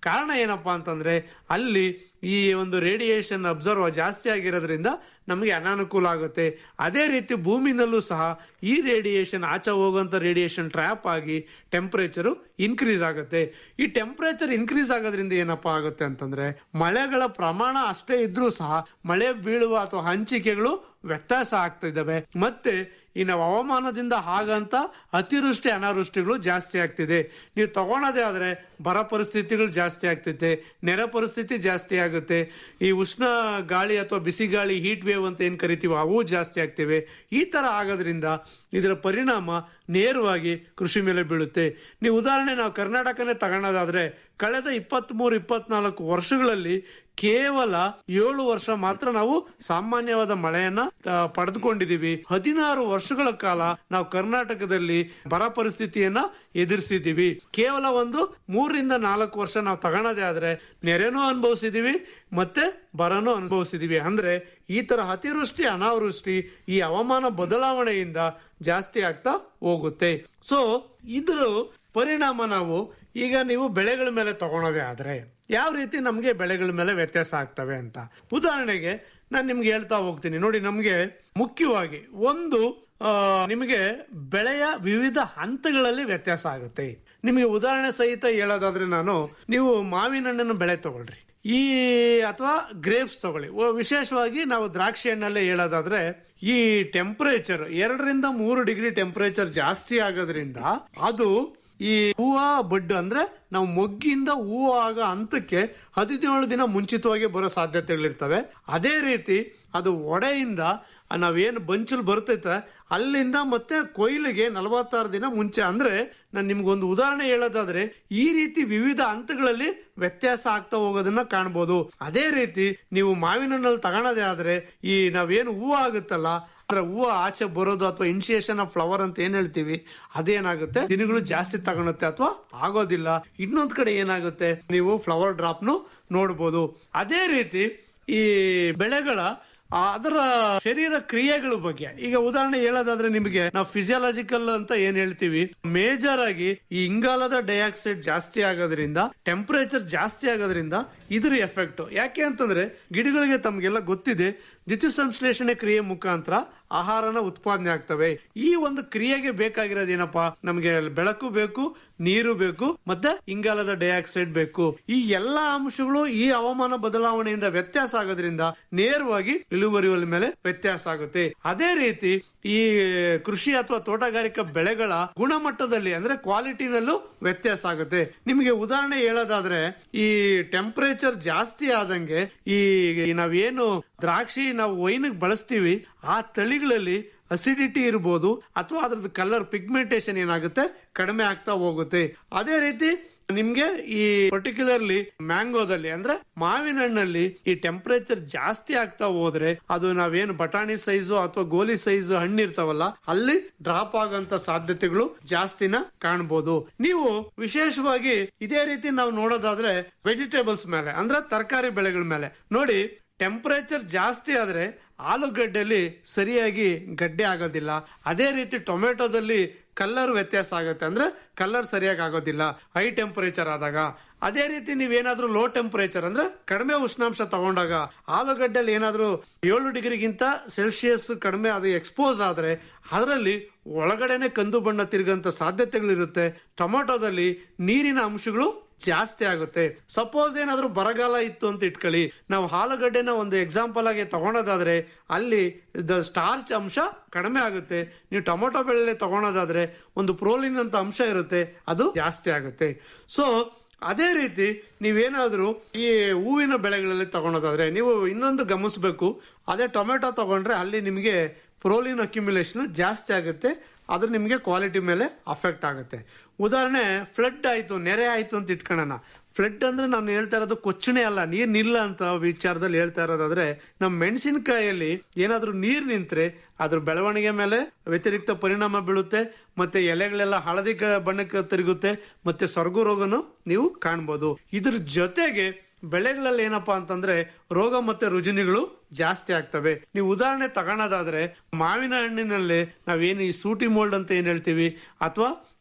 ಕಾರಣ ಏನಪ್ಪಾ ಅಂತಂದ್ರೆ ಅಲ್ಲಿ ಈ ಒಂದು ರೇಡಿಯೇಷನ್ ಅಬ್ಸರ್ವ್ ಜಾಸ್ತಿ ಆಗಿರೋದ್ರಿಂದ ನಮಗೆ ಅನಾನುಕೂಲ ಆಗುತ್ತೆ ಅದೇ ರೀತಿ ಭೂಮಿನಲ್ಲೂ ಸಹ ಈ ರೇಡಿಯೇಷನ್ ಆಚೆ ಹೋಗುವಂತ ರೇಡಿಯೇಷನ್ ಟ್ರ್ಯಾಪ್ ಆಗಿ ಟೆಂಪರೇಚರು ಇನ್ಕ್ರೀಸ್ ಆಗುತ್ತೆ ಈ ಟೆಂಪರೇಚರ್ ಇನ್ಕ್ರೀಸ್ ಆಗೋದ್ರಿಂದ ಏನಪ್ಪಾ ಆಗುತ್ತೆ ಅಂತಂದ್ರೆ ಮಳೆಗಳ ಪ್ರಮಾಣ ಅಷ್ಟೇ ಇದ್ರೂ ಸಹ ಮಳೆ ಬೀಳುವ ಅಥವಾ ಹಂಚಿಕೆಗಳು ವ್ಯತ್ಯಾಸ ಆಗ್ತಾ ಇದ್ದಾವೆ ಮತ್ತೆ ಈ ನಾವು ಹವಾಮಾನದಿಂದ ಹಾಗಂತ ಅತಿವೃಷ್ಟಿ ಅನಾವೃಷ್ಟಿಗಳು ಜಾಸ್ತಿ ಆಗ್ತಿದೆ ನೀವು ತಗೊಳೋದೇ ಆದ್ರೆ ಬರ ಪರಿಸ್ಥಿತಿಗಳು ಜಾಸ್ತಿ ಆಗ್ತೈತೆ ನೆರೆ ಪರಿಸ್ಥಿತಿ ಜಾಸ್ತಿ ಆಗುತ್ತೆ ಈ ಉಷ್ಣ ಗಾಳಿ ಅಥವಾ ಬಿಸಿ ಗಾಳಿ ಹೀಟ್ ವೇವ್ ಅಂತ ಏನ್ ಕರಿತೀವೋ ಅವು ಜಾಸ್ತಿ ಆಗ್ತಿವೆ ಈ ತರ ಆಗೋದ್ರಿಂದ ಇದರ ಪರಿಣಾಮ ನೇರವಾಗಿ ಕೃಷಿ ಮೇಲೆ ಬೀಳುತ್ತೆ ನೀವು ಉದಾಹರಣೆ ನಾವು ಕರ್ನಾಟಕನೇ ತಗೊಳೋದಾದ್ರೆ ಕಳೆದ ಇಪ್ಪತ್ತ್ ಮೂರು ಇಪ್ಪತ್ನಾಲ್ಕು ವರ್ಷಗಳಲ್ಲಿ ಕೇವಲ ಏಳು ವರ್ಷ ಮಾತ್ರ ನಾವು ಸಾಮಾನ್ಯವಾದ ಮಳೆಯನ್ನ ಆ, ಪಡೆದುಕೊಂಡಿದೀವಿ ಹದಿನಾರು ವರ್ಷಗಳ ಕಾಲ ನಾವು ಕರ್ನಾಟಕದಲ್ಲಿ ಬರ ಪರಿಸ್ಥಿತಿಯನ್ನ ಎದುರಿಸಿದೀವಿ ಕೇವಲ ಒಂದು ಮೂರರಿಂದ ನಾಲ್ಕು ವರ್ಷ ನಾವು ತಗೊಳೋದೇ ಆದ್ರೆ ನೆರೆನೂ ಅನುಭವಿಸಿದೀವಿ ಮತ್ತೆ ಬರನೂ ಅನುಭವಿಸಿದೀವಿ ಅಂದ್ರೆ ಈ ತರ ಅತಿವೃಷ್ಟಿ ಅನಾವೃಷ್ಟಿ ಈ ಹವಾಮಾನ ಬದಲಾವಣೆಯಿಂದ ಜಾಸ್ತಿ ಆಗ್ತಾ ಹೋಗುತ್ತೆ ಸೊ ಇದ್ರ ಪರಿಣಾಮ ನಾವು ಈಗ ನೀವು ಬೆಳೆಗಳ ಮೇಲೆ ತಗೊಳೋದೇ ಆದ್ರೆ ಯಾವ ರೀತಿ ನಮಗೆ ಬೆಳೆಗಳ ಮೇಲೆ ವ್ಯತ್ಯಾಸ ಆಗ್ತವೆ ಅಂತ ಉದಾಹರಣೆಗೆ ನಾನು ನಿಮ್ಗೆ ಹೇಳ್ತಾ ಹೋಗ್ತೀನಿ ನೋಡಿ ನಮ್ಗೆ ಮುಖ್ಯವಾಗಿ ಒಂದು ಆ, ನಿಮಗೆ ಬೆಳೆಯ ವಿವಿಧ ಹಂತಗಳಲ್ಲಿ ವ್ಯತ್ಯಾಸ ಆಗುತ್ತೆ ನಿಮಗೆ ಉದಾಹರಣೆ ಸಹಿತ ಹೇಳೋದಾದ್ರೆ ನಾನು ನೀವು ಮಾವಿನ ಹಣ್ಣನ್ನು ಬೆಳೆ ತಗೊಳ್ರಿ ಈ ಅಥವಾ ಗ್ರೇಪ್ಸ್ ತಗೊಳ್ಳಿ ಓ, ವಿಶೇಷವಾಗಿ ನಾವು ದ್ರಾಕ್ಷಿ ಹಣ್ಣಲ್ಲೇ ಹೇಳೋದಾದ್ರೆ ಈ ಟೆಂಪರೇಚರ್ ಎರಡರಿಂದ ಮೂರು ಡಿಗ್ರಿ ಟೆಂಪರೇಚರ್ ಜಾಸ್ತಿ ಆಗೋದ್ರಿಂದ ಅದು ಈ ಹೂವ ಬಡ್ಡು ಅಂದ್ರೆ ನಾವು ಮೊಗ್ಗಿಂದ ಹೂವು ಆಗೋ ಹಂತಕ್ಕೆ ಹದಿನೇಳು ದಿನ ಮುಂಚಿತವಾಗಿ ಬರೋ ಸಾಧ್ಯತೆಗಳಿರ್ತವೆ ಅದೇ ರೀತಿ ಅದು ಒಡೆಯಿಂದ ನಾವೇನು ಬಂಚಲ್ ಬರ್ತೈತೆ ಅಲ್ಲಿಂದ ಮತ್ತೆ ಕೊಯ್ಲಿಗೆ ನಲವತ್ತಾರು ದಿನ ಮುಂಚೆ ಅಂದ್ರೆ ನಾನು ನಿಮ್ಗೊಂದು ಉದಾಹರಣೆ ಹೇಳೋದಾದ್ರೆ ಈ ರೀತಿ ವಿವಿಧ ಹಂತಗಳಲ್ಲಿ ವ್ಯತ್ಯಾಸ ಆಗ್ತಾ ಹೋಗೋದನ್ನ ಕಾಣ್ಬೋದು ಅದೇ ರೀತಿ ನೀವು ಮಾವಿನ ಹಣ್ಣಲ್ಲಿ ತಗೊಳೋದೇ ಆದ್ರೆ ಈ ನಾವೇನು ಹೂವು ಆಗುತ್ತಲ್ಲ ಅಂದ್ರೆ ಹೂವು ಆಚೆ ಬರೋದು ಅಥವಾ ಇನಿಷಿಯೇಷನ್ ಆಫ್ ಫ್ಲವರ್ ಅಂತ ಏನ್ ಹೇಳ್ತೀವಿ ಅದೇನಾಗುತ್ತೆ ದಿನಗಳು ಜಾಸ್ತಿ ತಗೊಳುತ್ತೆ ಅಥವಾ ಆಗೋದಿಲ್ಲ ಇನ್ನೊಂದ್ ಕಡೆ ಏನಾಗುತ್ತೆ ನೀವು ಫ್ಲವರ್ ಡ್ರಾಪ್ನು ನೋಡ್ಬೋದು ಅದೇ ರೀತಿ ಈ ಬೆಳೆಗಳ ಆ, ಅದರ ಶರೀರ ಕ್ರಿಯೆಗಳ ಬಗ್ಗೆ ಈಗ ಉದಾಹರಣೆ ಹೇಳೋದಾದ್ರೆ ನಿಮಗೆ ನಾವು ಫಿಸಿಯಾಲಜಿಕಲ್ ಅಂತ ಏನ್ ಹೇಳ್ತೀವಿ ಮೇಜರ್ ಆಗಿ ಈ ಇಂಗಾಲದ ಡೈಆಕ್ಸೈಡ್ ಜಾಸ್ತಿ ಆಗೋದ್ರಿಂದ ಟೆಂಪರೇಚರ್ ಜಾಸ್ತಿ ಆಗೋದ್ರಿಂದ ಇದ್ರ ಎಫೆಕ್ಟ್ ಯಾಕೆ ಅಂತಂದ್ರೆ ಗಿಡಗಳಿಗೆ ತಮ್ಗೆಲ್ಲ ಗೊತ್ತಿದೆ ದ್ವಿತೀಯ ಸಂಶ್ಲೇಷಣೆ ಕ್ರಿಯೆ ಮುಖಾಂತರ ಆಹಾರನ ಉತ್ಪಾದನೆ ಆಗ್ತವೆ ಈ ಒಂದು ಕ್ರಿಯೆಗೆ ಬೇಕಾಗಿರೋದೇನಪ್ಪಾ ನಮಗೆ ಬೆಳಕು ಬೇಕು ನೀರು ಬೇಕು ಮತ್ತೆ ಇಂಗಾಲದ ಡೈಆಕ್ಸೈಡ್ ಬೇಕು ಈ ಎಲ್ಲಾ ಅಂಶಗಳು ಈ ಹವಾಮಾನ ಬದಲಾವಣೆಯಿಂದ ವ್ಯತ್ಯಾಸ ಆಗೋದ್ರಿಂದ ನೇರವಾಗಿ ಇಳುವರಿ ಮೇಲೆ ವ್ಯತ್ಯಾಸ ಆಗುತ್ತೆ ಅದೇ ರೀತಿ ಈ ಕೃಷಿ ಅಥವಾ ತೋಟಗಾರಿಕಾ ಬೆಳೆಗಳ ಗುಣಮಟ್ಟದಲ್ಲಿ ಅಂದ್ರೆ ಕ್ವಾಲಿಟಿನಲ್ಲೂ ವ್ಯತ್ಯಾಸ ಆಗುತ್ತೆ ನಿಮಗೆ ಉದಾಹರಣೆ ಹೇಳೋದಾದ್ರೆ ಈ ಟೆಂಪರೇಚರ್ ಜಾಸ್ತಿ ಆದಂಗೆ ಈ ನಾವೇನು ದ್ರಾಕ್ಷಿ ನಾವು ವೈನಿಗೆ ಬಳಸ್ತೀವಿ ಆ ತಳಿಗಳಲ್ಲಿ ಅಸಿಡಿಟಿ ಇರ್ಬೋದು ಅಥವಾ ಅದ್ರದ್ದು ಕಲರ್ ಪಿಗ್ಮೆಂಟೇಶನ್ ಏನಾಗುತ್ತೆ ಕಡಿಮೆ ಆಗ್ತಾ ಹೋಗುತ್ತೆ ಅದೇ ರೀತಿ ನಿಮ್ಗೆ ಈ ಪರ್ಟಿಕ್ಯುಲರ್ಲಿ ಮ್ಯಾಂಗೋದಲ್ಲಿ ಅಂದ್ರೆ ಮಾವಿನ ಹಣ್ಣಲ್ಲಿ ಈ ಟೆಂಪರೇಚರ್ ಜಾಸ್ತಿ ಆಗ್ತಾ ಹೋದ್ರೆ ಅದು ನಾವೇನು ಬಟಾಣಿ ಸೈಜು ಅಥವಾ ಗೋಲಿ ಸೈಜ್ ಹಣ್ಣು ಇರ್ತಾವಲ್ಲ ಅಲ್ಲಿ ಡ್ರಾಪ್ ಆಗಂತ ಸಾಧ್ಯತೆಗಳು ಜಾಸ್ತಿನ ಕಾಣಬಹುದು ನೀವು ವಿಶೇಷವಾಗಿ ಇದೇ ರೀತಿ ನಾವು ನೋಡೋದಾದ್ರೆ ವೆಜಿಟೇಬಲ್ಸ್ ಮೇಲೆ ಅಂದ್ರೆ ತರಕಾರಿ ಬೆಳೆಗಳ ಮೇಲೆ ನೋಡಿ ಟೆಂಪರೇಚರ್ ಜಾಸ್ತಿ ಆದ್ರೆ ಆಲೂಗಡ್ಡೆಯಲ್ಲಿ ಸರಿಯಾಗಿ ಗಡ್ಡೆ ಆಗೋದಿಲ್ಲ ಅದೇ ರೀತಿ ಟೊಮೆಟೊದಲ್ಲಿ ಕಲರ್ ವ್ಯತ್ಯಾಸ ಆಗುತ್ತೆ ಅಂದ್ರೆ ಕಲರ್ ಸರಿಯಾಗಿ ಆಗೋದಿಲ್ಲ ಹೈ ಟೆಂಪರೇಚರ್ ಆದಾಗ ಅದೇ ರೀತಿ ನೀವೇನಾದ್ರೂ ಲೋ ಟೆಂಪರೇಚರ್ ಅಂದ್ರೆ ಕಡಿಮೆ ಉಷ್ಣಾಂಶ ತಗೊಂಡಾಗ ಆಲೂಗಡ್ಡೆಯಲ್ಲಿ ಏನಾದ್ರೂ ಏಳು ಡಿಗ್ರಿಗಿಂತ ಸೆಲ್ಸಿಯಸ್ ಕಡಿಮೆ ಅದು ಎಕ್ಸ್ಪೋಸ್ ಆದ್ರೆ ಅದರಲ್ಲಿ ಒಳಗಡೆನೆ ಕಂದು ಬಣ್ಣ ತಿರುಗಂತ ಸಾಧ್ಯತೆಗಳಿರುತ್ತೆ ಟೊಮೆಟೊದಲ್ಲಿ ನೀರಿನ ಅಂಶಗಳು ಜಾಸ್ತಿ ಆಗುತ್ತೆ ಸಪೋಸ್ ಏನಾದ್ರೂ ಬರಗಾಲ ಇತ್ತು ಅಂತ ಇಟ್ಕೊಳ್ಳಿ ನಾವು ಆಲೂಗಡ್ಡೆನ ಒಂದು ಎಕ್ಸಾಂಪಲ್ ಆಗಿ ತಗೊಳೋದಾದ್ರೆ ಅಲ್ಲಿ ದ ಸ್ಟಾರ್ಚ್ ಅಂಶ ಕಡಿಮೆ ಆಗುತ್ತೆ ನೀವು ಟೊಮೊಟೊ ಬೆಳೆ ತಗೊಳೋದಾದ್ರೆ ಒಂದು ಪ್ರೋಲಿನ್ ಅಂತ ಅಂಶ ಇರುತ್ತೆ ಅದು ಜಾಸ್ತಿ ಆಗುತ್ತೆ ಸೊ ಅದೇ ರೀತಿ ನೀವೇನಾದ್ರೂ ಈ ಹೂವಿನ ಬೆಳೆಗಳಲ್ಲಿ ತಗೊಳೋದಾದ್ರೆ ನೀವು ಇನ್ನೊಂದು ಗಮನಿಸಬೇಕು ಅದೇ ಟೊಮೆಟೊ ತಗೊಂಡ್ರೆ ಅಲ್ಲಿ ನಿಮಗೆ ಪ್ರೋಲಿನ್ ಅಕ್ಯುಮುಲೇಷನ್ ಜಾಸ್ತಿ ಆಗುತ್ತೆ ಅದು ನಿಮಗೆ ಕ್ವಾಲಿಟಿ ಮೇಲೆ ಅಫೆಕ್ಟ್ ಆಗುತ್ತೆ ಉದಾಹರಣೆ ಫ್ಲಡ್ ಆಯ್ತು ನೆರೆ ಆಯ್ತು ಅಂತ ಇಟ್ಕೊಳ್ಳೋಣ ಫ್ಲಡ್ ಅಂದ್ರೆ ನಾನು ಹೇಳ್ತಾ ಇರೋದು ಕೊಚ್ಚಣೆ ಅಲ್ಲ ನೀರ್ ನಿಲ್ಲ ಅಂತ ವಿಚಾರದಲ್ಲಿ ಹೇಳ್ತಾ ಇರೋದಾದ್ರೆ ನಮ್ಮ ಮೆಣಸಿನಕಾಯಲ್ಲಿ ಏನಾದ್ರೂ ನೀರ್ ನಿಂತ್ರೆ ಅದ್ರ ಬೆಳವಣಿಗೆ ಮೇಲೆ ವ್ಯತಿರಿಕ್ತ ಪರಿಣಾಮ ಬೀಳುತ್ತೆ ಮತ್ತೆ ಎಲೆಗಳೆಲ್ಲ ಹಳದಿ ಕ- ಬಣ್ಣಕ್ಕೆ ತಿರುಗುತ್ತೆ ಮತ್ತೆ ಸೊರಗು ರೋಗನು ನೀವು ಕಾಣ್ಬೋದು ಇದ್ರ ಜೊತೆಗೆ ಬೆಳೆಗಳಲ್ಲಿ ಏನಪ್ಪಾ ಅಂತಂದ್ರೆ ರೋಗ ಮತ್ತೆ ರುಜಿನಿಗಳು ಜಾಸ್ತಿ ಆಗ್ತವೆ ನೀವು ಉದಾಹರಣೆ ತಗೊಳೋದಾದ್ರೆ ಮಾವಿನ ಹಣ್ಣಿನಲ್ಲಿ ನಾವೇನು ಈ ಸೂಟಿ ಮೋಲ್ಡ್ ಅಂತ ಏನ್ ಹೇಳ್ತೀವಿ ಅಥವಾ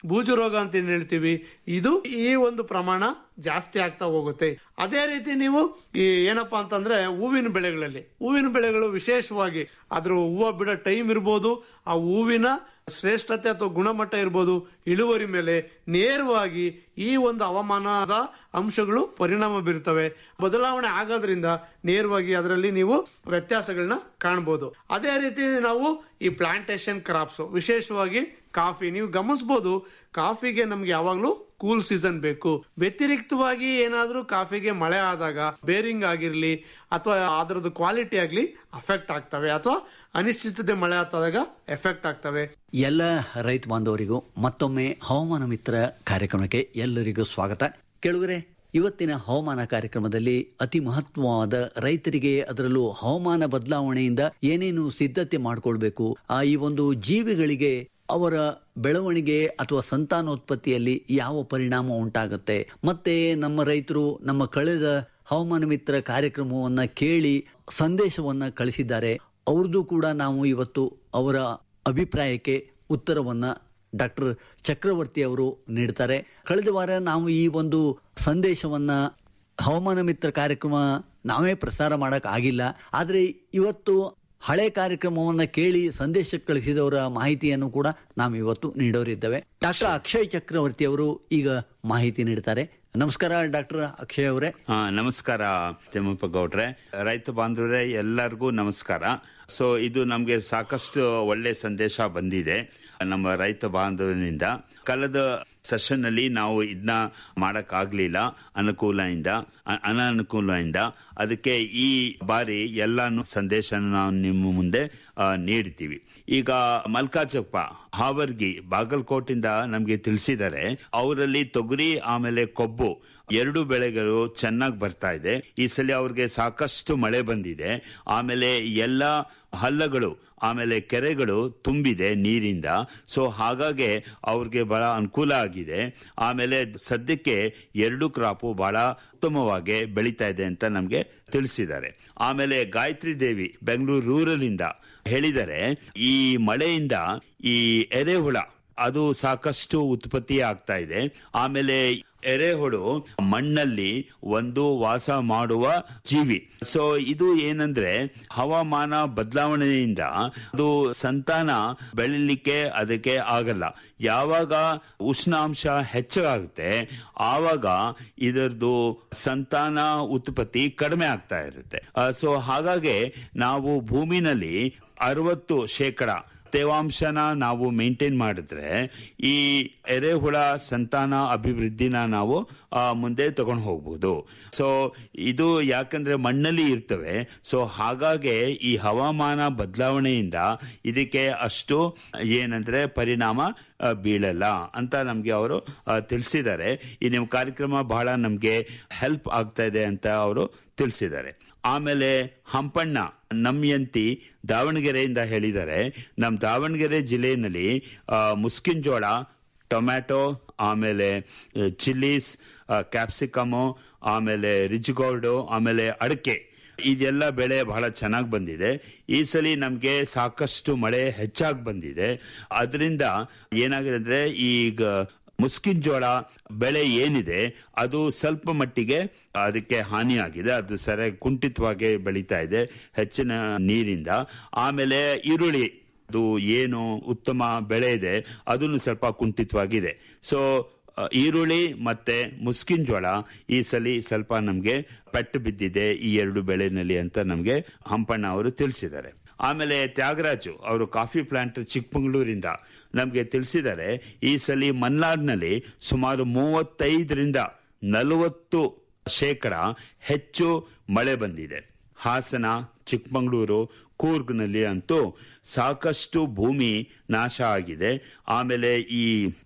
ಬೂಜು ರೋಗ ಅಂತ ಏನ್ ಹೇಳ್ತೀವಿ ಇದು ಈ ಒಂದು ಪ್ರಮಾಣ ಜಾಸ್ತಿ ಆಗ್ತಾ ಹೋಗುತ್ತೆ ಅದೇ ರೀತಿ ನೀವು ಈ ಏನಪ್ಪಾ ಅಂತಂದ್ರೆ ಹೂವಿನ ಬೆಳೆಗಳಲ್ಲಿ ಹೂವಿನ ಬೆಳೆಗಳು ವಿಶೇಷವಾಗಿ ಅದ್ರ ಹೂವು ಬಿಡೋ ಟೈಮ್ ಇರ್ಬೋದು ಆ ಹೂವಿನ ಶ್ರೇಷ್ಠತೆ ಅಥವಾ ಗುಣಮಟ್ಟ ಇರ್ಬೋದು ಇಳುವರಿ ಮೇಲೆ ನೇರವಾಗಿ ಈ ಒಂದು ಹವಾಮಾನದ ಅಂಶಗಳು ಪರಿಣಾಮ ಬೀರ್ತವೆ ಬದಲಾವಣೆ ಆಗೋದ್ರಿಂದ ನೇರವಾಗಿ ಅದರಲ್ಲಿ ನೀವು ವ್ಯತ್ಯಾಸಗಳನ್ನ ಕಾಣಬಹುದು ಅದೇ ರೀತಿ ನಾವು ಈ ಪ್ಲಾಂಟೇಶನ್ ಕ್ರಾಪ್ಸ್ ವಿಶೇಷವಾಗಿ ಕಾಫಿ ನೀವು ಗಮನಿಸಬಹುದು ಕಾಫಿಗೆ ನಮ್ಗೆ ಯಾವಾಗ್ಲೂ ಕೂಲ್ ಸೀಸನ್ ಬೇಕು ವ್ಯತಿರಿಕ್ತವಾಗಿ ಏನಾದ್ರೂ ಕಾಫಿಗೆ ಮಳೆ ಆದಾಗ ಬೇರಿಂಗ್ ಆಗಿರ್ಲಿ ಅಥವಾ ಅದರದ್ದು ಕ್ವಾಲಿಟಿ ಆಗ್ಲಿ ಅಫೆಕ್ಟ್ ಆಗ್ತವೆ ಅಥವಾ ಅನಿಶ್ಚಿತತೆ ಮಳೆ ಆದಾಗ ಎಫೆಕ್ಟ್ ಆಗ್ತವೆ ಎಲ್ಲ ರೈತ ಬಾಂಧವರಿಗೂ ಮತ್ತೊಮ್ಮೆ ಹವಾಮಾನ ಮಿತ್ರ ಕಾರ್ಯಕ್ರಮಕ್ಕೆ ಎಲ್ಲರಿಗೂ ಸ್ವಾಗತ ಕೇಳುಗರೆ ಇವತ್ತಿನ ಹವಾಮಾನ ಕಾರ್ಯಕ್ರಮದಲ್ಲಿ ಅತಿ ಮಹತ್ವವಾದ ರೈತರಿಗೆ ಅದರಲ್ಲೂ ಹವಾಮಾನ ಬದಲಾವಣೆಯಿಂದ ಏನೇನು ಸಿದ್ಧತೆ ಮಾಡಿಕೊಳ್ಬೇಕು ಆ ಈ ಒಂದು ಜೀವಿಗಳಿಗೆ ಅವರ ಬೆಳವಣಿಗೆ ಅಥವಾ ಸಂತಾನೋತ್ಪತ್ತಿಯಲ್ಲಿ ಯಾವ ಪರಿಣಾಮ ಉಂಟಾಗುತ್ತೆ ಮತ್ತೆ ನಮ್ಮ ರೈತರು ನಮ್ಮ ಕಳೆದ ಹವಾಮಾನ ಮಿತ್ರ ಕಾರ್ಯಕ್ರಮವನ್ನ ಕೇಳಿ ಸಂದೇಶವನ್ನ ಕಳಿಸಿದ್ದಾರೆ ಅವ್ರದ್ದು ಕೂಡ ನಾವು ಇವತ್ತು ಅವರ ಅಭಿಪ್ರಾಯಕ್ಕೆ ಉತ್ತರವನ್ನ ಡಾಕ್ಟರ್ ಚಕ್ರವರ್ತಿ ಅವರು ನೀಡ್ತಾರೆ ಕಳೆದ ವಾರ ನಾವು ಈ ಒಂದು ಸಂದೇಶವನ್ನ ಹವಾಮಾನ ಮಿತ್ರ ಕಾರ್ಯಕ್ರಮ ನಾವೇ ಪ್ರಸಾರ ಮಾಡಕ್ ಆಗಿಲ್ಲ ಆದ್ರೆ ಇವತ್ತು ಹಳೆ ಕಾರ್ಯಕ್ರಮವನ್ನ ಕೇಳಿ ಸಂದೇಶ ಕಳಿಸಿದವರ ಮಾಹಿತಿಯನ್ನು ಕೂಡ ನಾವು ಇವತ್ತು ನೀಡೋರಿದ್ದೇವೆ ಡಾಕ್ಟರ್ ಅಕ್ಷಯ್ ಚಕ್ರವರ್ತಿ ಅವರು ಈಗ ಮಾಹಿತಿ ನೀಡ್ತಾರೆ ನಮಸ್ಕಾರ ಡಾಕ್ಟರ್ ಅಕ್ಷಯ್ ಅವರೇ ಹಾ ನಮಸ್ಕಾರ ತಿಮ್ಮಪ್ಪ ಗೌಡ್ರೆ ರೈತ ಬಾಂಧವರೇ ಎಲ್ಲರಿಗೂ ನಮಸ್ಕಾರ ಸೊ ಇದು ನಮಗೆ ಸಾಕಷ್ಟು ಒಳ್ಳೆ ಸಂದೇಶ ಬಂದಿದೆ ನಮ್ಮ ರೈತ ಬಾಂಧವನಿಂದ ಕಳೆದ ಸೆಷನ್ ಅಲ್ಲಿ ನಾವು ಇದನ್ನ ಮಾಡಕ್ ಆಗ್ಲಿಲ್ಲ ಅನುಕೂಲದಿಂದ ಅ- ಅನಾನುಕೂಲದಿಂದ ಅದಕ್ಕೆ ಈ ಬಾರಿ ಎಲ್ಲಾನು ಸಂದೇಶನ ನಾವು ನಿಮ್ಮ ಮುಂದೆ ಆ, ನೀಡ್ತೀವಿ ಈಗ ಮಲ್ಕಾಚಪ್ಪ ಹಾವರ್ಗಿ ಬಾಗಲಕೋಟಿಂದ ನಮಗೆ ತಿಳಿಸಿದ್ದಾರೆ ಅವರಲ್ಲಿ ತೊಗರಿ ಆಮೇಲೆ ಕೊಬ್ಬು ಎರಡು ಬೆಳೆಗಳು ಚೆನ್ನಾಗಿ ಬರ್ತಾ ಇದೆ ಈ ಸಲ ಅವ್ರಿಗೆ ಸಾಕಷ್ಟು ಮಳೆ ಬಂದಿದೆ ಆಮೇಲೆ ಎಲ್ಲ ಹಳ್ಳಗಳು ಆಮೇಲೆ ಕೆರೆಗಳು ತುಂಬಿದೆ ನೀರಿಂದ ಸೊ ಹಾಗಾಗಿ ಅವ್ರಿಗೆ ಬಹಳ ಅನುಕೂಲ ಆಗಿದೆ ಆಮೇಲೆ ಸದ್ಯಕ್ಕೆ ಎರಡು ಕ್ರಾಪು ಬಹಳ ಉತ್ತಮವಾಗಿ ಬೆಳೀತಾ ಇದೆ ಅಂತ ನಮಗೆ ತಿಳಿಸಿದ್ದಾರೆ ಆಮೇಲೆ ಗಾಯತ್ರಿ ದೇವಿ ಬೆಂಗಳೂರು ರೂರಲ್ ಇಂದ ಹೇಳಿದರೆ ಈ ಮಳೆಯಿಂದ ಈ ಎರೆಹುಳ ಅದು ಸಾಕಷ್ಟು ಉತ್ಪತ್ತಿ ಆಗ್ತಾ ಇದೆ ಆಮೇಲೆ ಎರೆಹುಳು ಮಣ್ಣಲ್ಲಿ ಒಂದು ವಾಸ ಮಾಡುವ ಜೀವಿ ಸೊ ಇದು ಏನಂದ್ರೆ ಹವಾಮಾನ ಬದಲಾವಣೆಯಿಂದ ಅದು ಸಂತಾನ ಬೆಳಿಲಿಕ್ಕೆ ಅದಕ್ಕೆ ಆಗಲ್ಲ ಯಾವಾಗ ಉಷ್ಣಾಂಶ ಹೆಚ್ಚಾಗುತ್ತೆ ಆವಾಗ ಇದರದ್ದು ಸಂತಾನ ಉತ್ಪತ್ತಿ ಕಡಿಮೆ ಆಗ್ತಾ ಇರುತ್ತೆ ಸೊ ಹಾಗಾಗಿ ನಾವು ಭೂಮಿನಲ್ಲಿ ಅರವತ್ತು ಶೇಕಡ ತೇವಾಂಶನ ನಾವು ಮೇಂಟೈನ್ ಮಾಡಿದ್ರೆ ಈ ಎರೆಹುಳ ಸಂತಾನ ಅಭಿವೃದ್ಧಿನ ನಾವು ಆ, ಮುಂದೆ ತಗೊಂಡು ಹೋಗ್ಬೋದು ಸೊ ಇದು ಯಾಕಂದ್ರೆ ಮಣ್ಣಲ್ಲಿ ಇರ್ತವೆ ಸೊ ಹಾಗಾಗಿ ಈ ಹವಾಮಾನ ಬದಲಾವಣೆಯಿಂದ ಇದಕ್ಕೆ ಅಷ್ಟು ಏನಂದ್ರೆ ಪರಿಣಾಮ ಆ, ಬೀಳಲ್ಲ ಅಂತ ನಮ್ಗೆ ಅವರು ತಿಳಿಸಿದ್ದಾರೆ ಈ ನಿಮ್ಮ ಕಾರ್ಯಕ್ರಮ ಬಹಳ ನಮ್ಗೆ ಹೆಲ್ಪ್ ಆಗ್ತಾ ಇದೆ ಅಂತ ಅವರು ತಿಳಿಸಿದ್ದಾರೆ ಆಮೇಲೆ ಹಂಪಣ್ಣ ನಮ್ಯಂತಿ ದಾವಣಗೆರೆಯಿಂದ ಹೇಳಿದ್ದಾರೆ ನಮ್ಮ ದಾವಣಗೆರೆ ಜಿಲ್ಲೆಯಲ್ಲಿ ಆ, ಮುಸ್ಕಿನ್ ಜೋಳ ಟೊಮ್ಯಾಟೊ ಆಮೇಲೆ ಚಿಲ್ಲೀಸ್ ಕ್ಯಾಪ್ಸಿಕಮು ಆಮೇಲೆ ರಿಜ್ಗೋಲ್ಡು ಆಮೇಲೆ ಅಡಕೆ ಇದೆಲ್ಲ ಬೆಳೆ ಬಹಳ ಚೆನ್ನಾಗಿ ಬಂದಿದೆ ಈ ಸಲ ನಮಗೆ ಸಾಕಷ್ಟು ಮಳೆ ಹೆಚ್ಚಾಗಿ ಬಂದಿದೆ ಅದರಿಂದ ಏನಾಗಿದೆ ಅಂದ್ರೆ ಈಗ ಮುಸ್ಕಿನ್ ಜೋಳ ಬೆಳೆ ಏನಿದೆ ಅದು ಸ್ವಲ್ಪ ಮಟ್ಟಿಗೆ ಅದಕ್ಕೆ ಹಾನಿಯಾಗಿದೆ ಅದು ಸರಿಯಾಗಿ ಕುಂಠಿತವಾಗಿ ಬೆಳೀತಾ ಇದೆ ಹೆಚ್ಚಿನ ನೀರಿಂದ ಆಮೇಲೆ ಈರುಳ್ಳಿ ಅದು ಏನು ಉತ್ತಮ ಬೆಳೆ ಇದೆ ಅದನ್ನು ಸ್ವಲ್ಪ ಕುಂಠಿತವಾಗಿದೆ ಸೊ ಅ, ಈರುಳ್ಳಿ ಮತ್ತೆ ಮುಸ್ಕಿನ್ ಜೋಳ ಈ ಸಲ ಸ್ವಲ್ಪ ನಮಗೆ ಪೆಟ್ಟು ಬಿದ್ದಿದೆ ಈ ಎರಡು ಬೆಳೆನಲ್ಲಿ ಅಂತ ನಮಗೆ ಹಂಪಣ್ಣ ಅವರು ತಿಳಿಸಿದ್ದಾರೆ ಆಮೇಲೆ ತ್ಯಾಗರಾಜು ಅವರು ಕಾಫಿ ಪ್ಲಾಂಟ್ ಚಿಕ್ಕಮಗಳೂರಿಂದ ನಮಗೆ ತಿಳಿಸಿದ್ದಾರೆ ಈ ಸಲ ಮಲ್ನಾಡ್ನಲ್ಲಿ ಸುಮಾರು ಮೂವತ್ತೈದರಿಂದ ನಲವತ್ತು ಶೇಕಡ ಹೆಚ್ಚು ಮಳೆ ಬಂದಿದೆ ಹಾಸನ ಚಿಕ್ಕಮಗಳೂರು ಕೂರ್ಗ್ನಲ್ಲಿ ಅಂತೂ ಸಾಕಷ್ಟು ಭೂಮಿ ನಾಶ ಆಗಿದೆ ಆಮೇಲೆ ಈ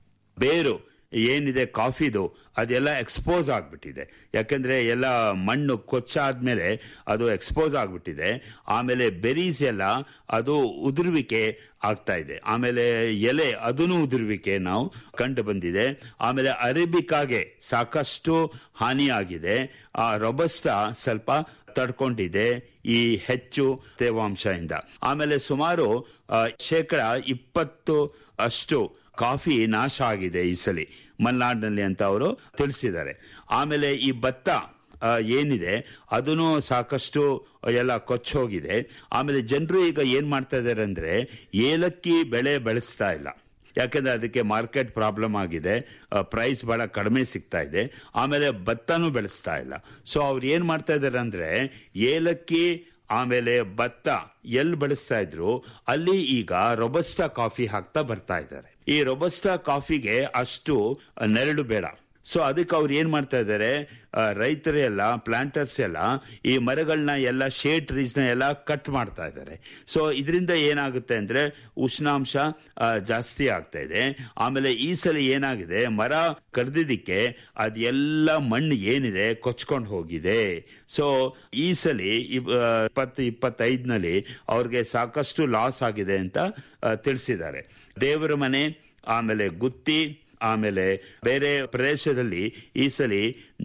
ಬೇರು ಏನಿದೆ ಕಾಫಿದು ಅದೆಲ್ಲ ಎಕ್ಸ್ಪೋಸ್ ಆಗ್ಬಿಟ್ಟಿದೆ ಯಾಕಂದ್ರೆ ಎಲ್ಲ ಮಣ್ಣು ಕೊಚ್ಚಾದ್ಮೇಲೆ ಅದು ಎಕ್ಸ್ಪೋಸ್ ಆಗ್ಬಿಟ್ಟಿದೆ ಆಮೇಲೆ ಬೆರೀಸ್ ಎಲ್ಲ ಅದು ಉದುರುವಿಕೆ ಆಗ್ತಾ ಇದೆ ಆಮೇಲೆ ಎಲೆ ಅದನ್ನು ಉದುರುವಿಕೆ ನಾವು ಕಂಡು ಬಂದಿದೆ ಆಮೇಲೆ ಅರೇಬಿಕಾಗೆ ಸಾಕಷ್ಟು ಹಾನಿಯಾಗಿದೆ ಆ ರೊಬಸ್ಟಾ ಸ್ವಲ್ಪ ತಡ್ಕೊಂಡಿದೆ ಈ ಹೆಚ್ಚು ತೇವಾಂಶದಿಂದ ಆಮೇಲೆ ಸುಮಾರು ಆ, ಶೇಕಡ ಇಪ್ಪತ್ತು ಅಷ್ಟು ಕಾಫಿ ನಾಶ ಆಗಿದೆ ಈ ಸಲಿ ಮಲೆನಾಡಿನಲ್ಲಿ ಅಂತ ಅವರು ತಿಳಿಸಿದ್ದಾರೆ ಆಮೇಲೆ ಈ ಭತ್ತ ಆ, ಏನಿದೆ ಅದನ್ನು ಸಾಕಷ್ಟು ಎಲ್ಲ ಕೊಚ್ಚೋಗಿದೆ ಆಮೇಲೆ ಜನರು ಈಗ ಏನ್ ಮಾಡ್ತಾ ಇದ್ದಾರೆ ಅಂದ್ರೆ ಏಲಕ್ಕಿ ಬೆಳೆ ಬೆಳೆಸ್ತಾ ಇಲ್ಲ ಯಾಕೆಂದ್ರೆ ಅದಕ್ಕೆ ಮಾರ್ಕೆಟ್ ಪ್ರಾಬ್ಲಮ್ ಆಗಿದೆ ಪ್ರೈಸ್ ಬಹಳ ಕಡಿಮೆ ಸಿಗ್ತಾ ಇದೆ ಆಮೇಲೆ ಭತ್ತನೂ ಬೆಳೆಸ್ತಾ ಇಲ್ಲ ಸೊ ಅವ್ರು ಏನ್ ಮಾಡ್ತಾ ಇದ್ದಾರೆ ಅಂದ್ರೆ ಏಲಕ್ಕಿ ಆಮೇಲೆ ಭತ್ತ ಎಲ್ಲಿ ಬೆಳೆಸ್ತಾ ಇದ್ರು ಅಲ್ಲಿ ಈಗ ರೊಬಸ್ಟಾ ಕಾಫಿ ಹಾಕ್ತಾ ಬರ್ತಾ ಇದ್ದಾರೆ ಈ ರೊಬಸ್ಟಾ ಕಾಫಿಗೆ ಅಷ್ಟು ನೆರಳು ಬೇಡ ಸೊ ಅದಕ್ಕೆ ಅವ್ರು ಏನ್ ಮಾಡ್ತಾ ಇದ್ದಾರೆ ರೈತರು ಎಲ್ಲ ಪ್ಲಾಂಟರ್ಸ್ ಎಲ್ಲ ಈ ಮರಗಳನ್ನ ಎಲ್ಲ ಶೇಡ್ ಟ್ರೀಸ್ನ ಎಲ್ಲ ಕಟ್ ಮಾಡ್ತಾ ಇದ್ದಾರೆ ಸೊ ಇದರಿಂದ ಏನಾಗುತ್ತೆ ಅಂದ್ರೆ ಉಷ್ಣಾಂಶ ಆ, ಜಾಸ್ತಿ ಆಗ್ತಾ ಇದೆ ಆಮೇಲೆ ಈ ಸಲ ಏನಾಗಿದೆ ಮರ ಕಡ್ದಿದ್ದಕ್ಕೆ ಅದೆಲ್ಲ ಮಣ್ಣು ಏನಿದೆ ಕೊಚ್ಕೊಂಡು ಹೋಗಿದೆ ಸೊ ಈ ಸಲ ಇಪ್- ಆ, ಇಪ್ಪತ್ತು ಇಪ್ಪತ್ತೈದನಲ್ಲಿ ಅವ್ರಿಗೆ ಸಾಕಷ್ಟು ಲಾಸ್ ಆಗಿದೆ ಅಂತ ಆ, ತಿಳಿಸಿದ್ದಾರೆ ದೇವರ ಮನೆ ಆಮೇಲೆ ಗುತ್ತಿ ಆಮೇಲೆ ಬೇರೆ ಪ್ರದೇಶದಲ್ಲಿ ಈ ಸಲಿ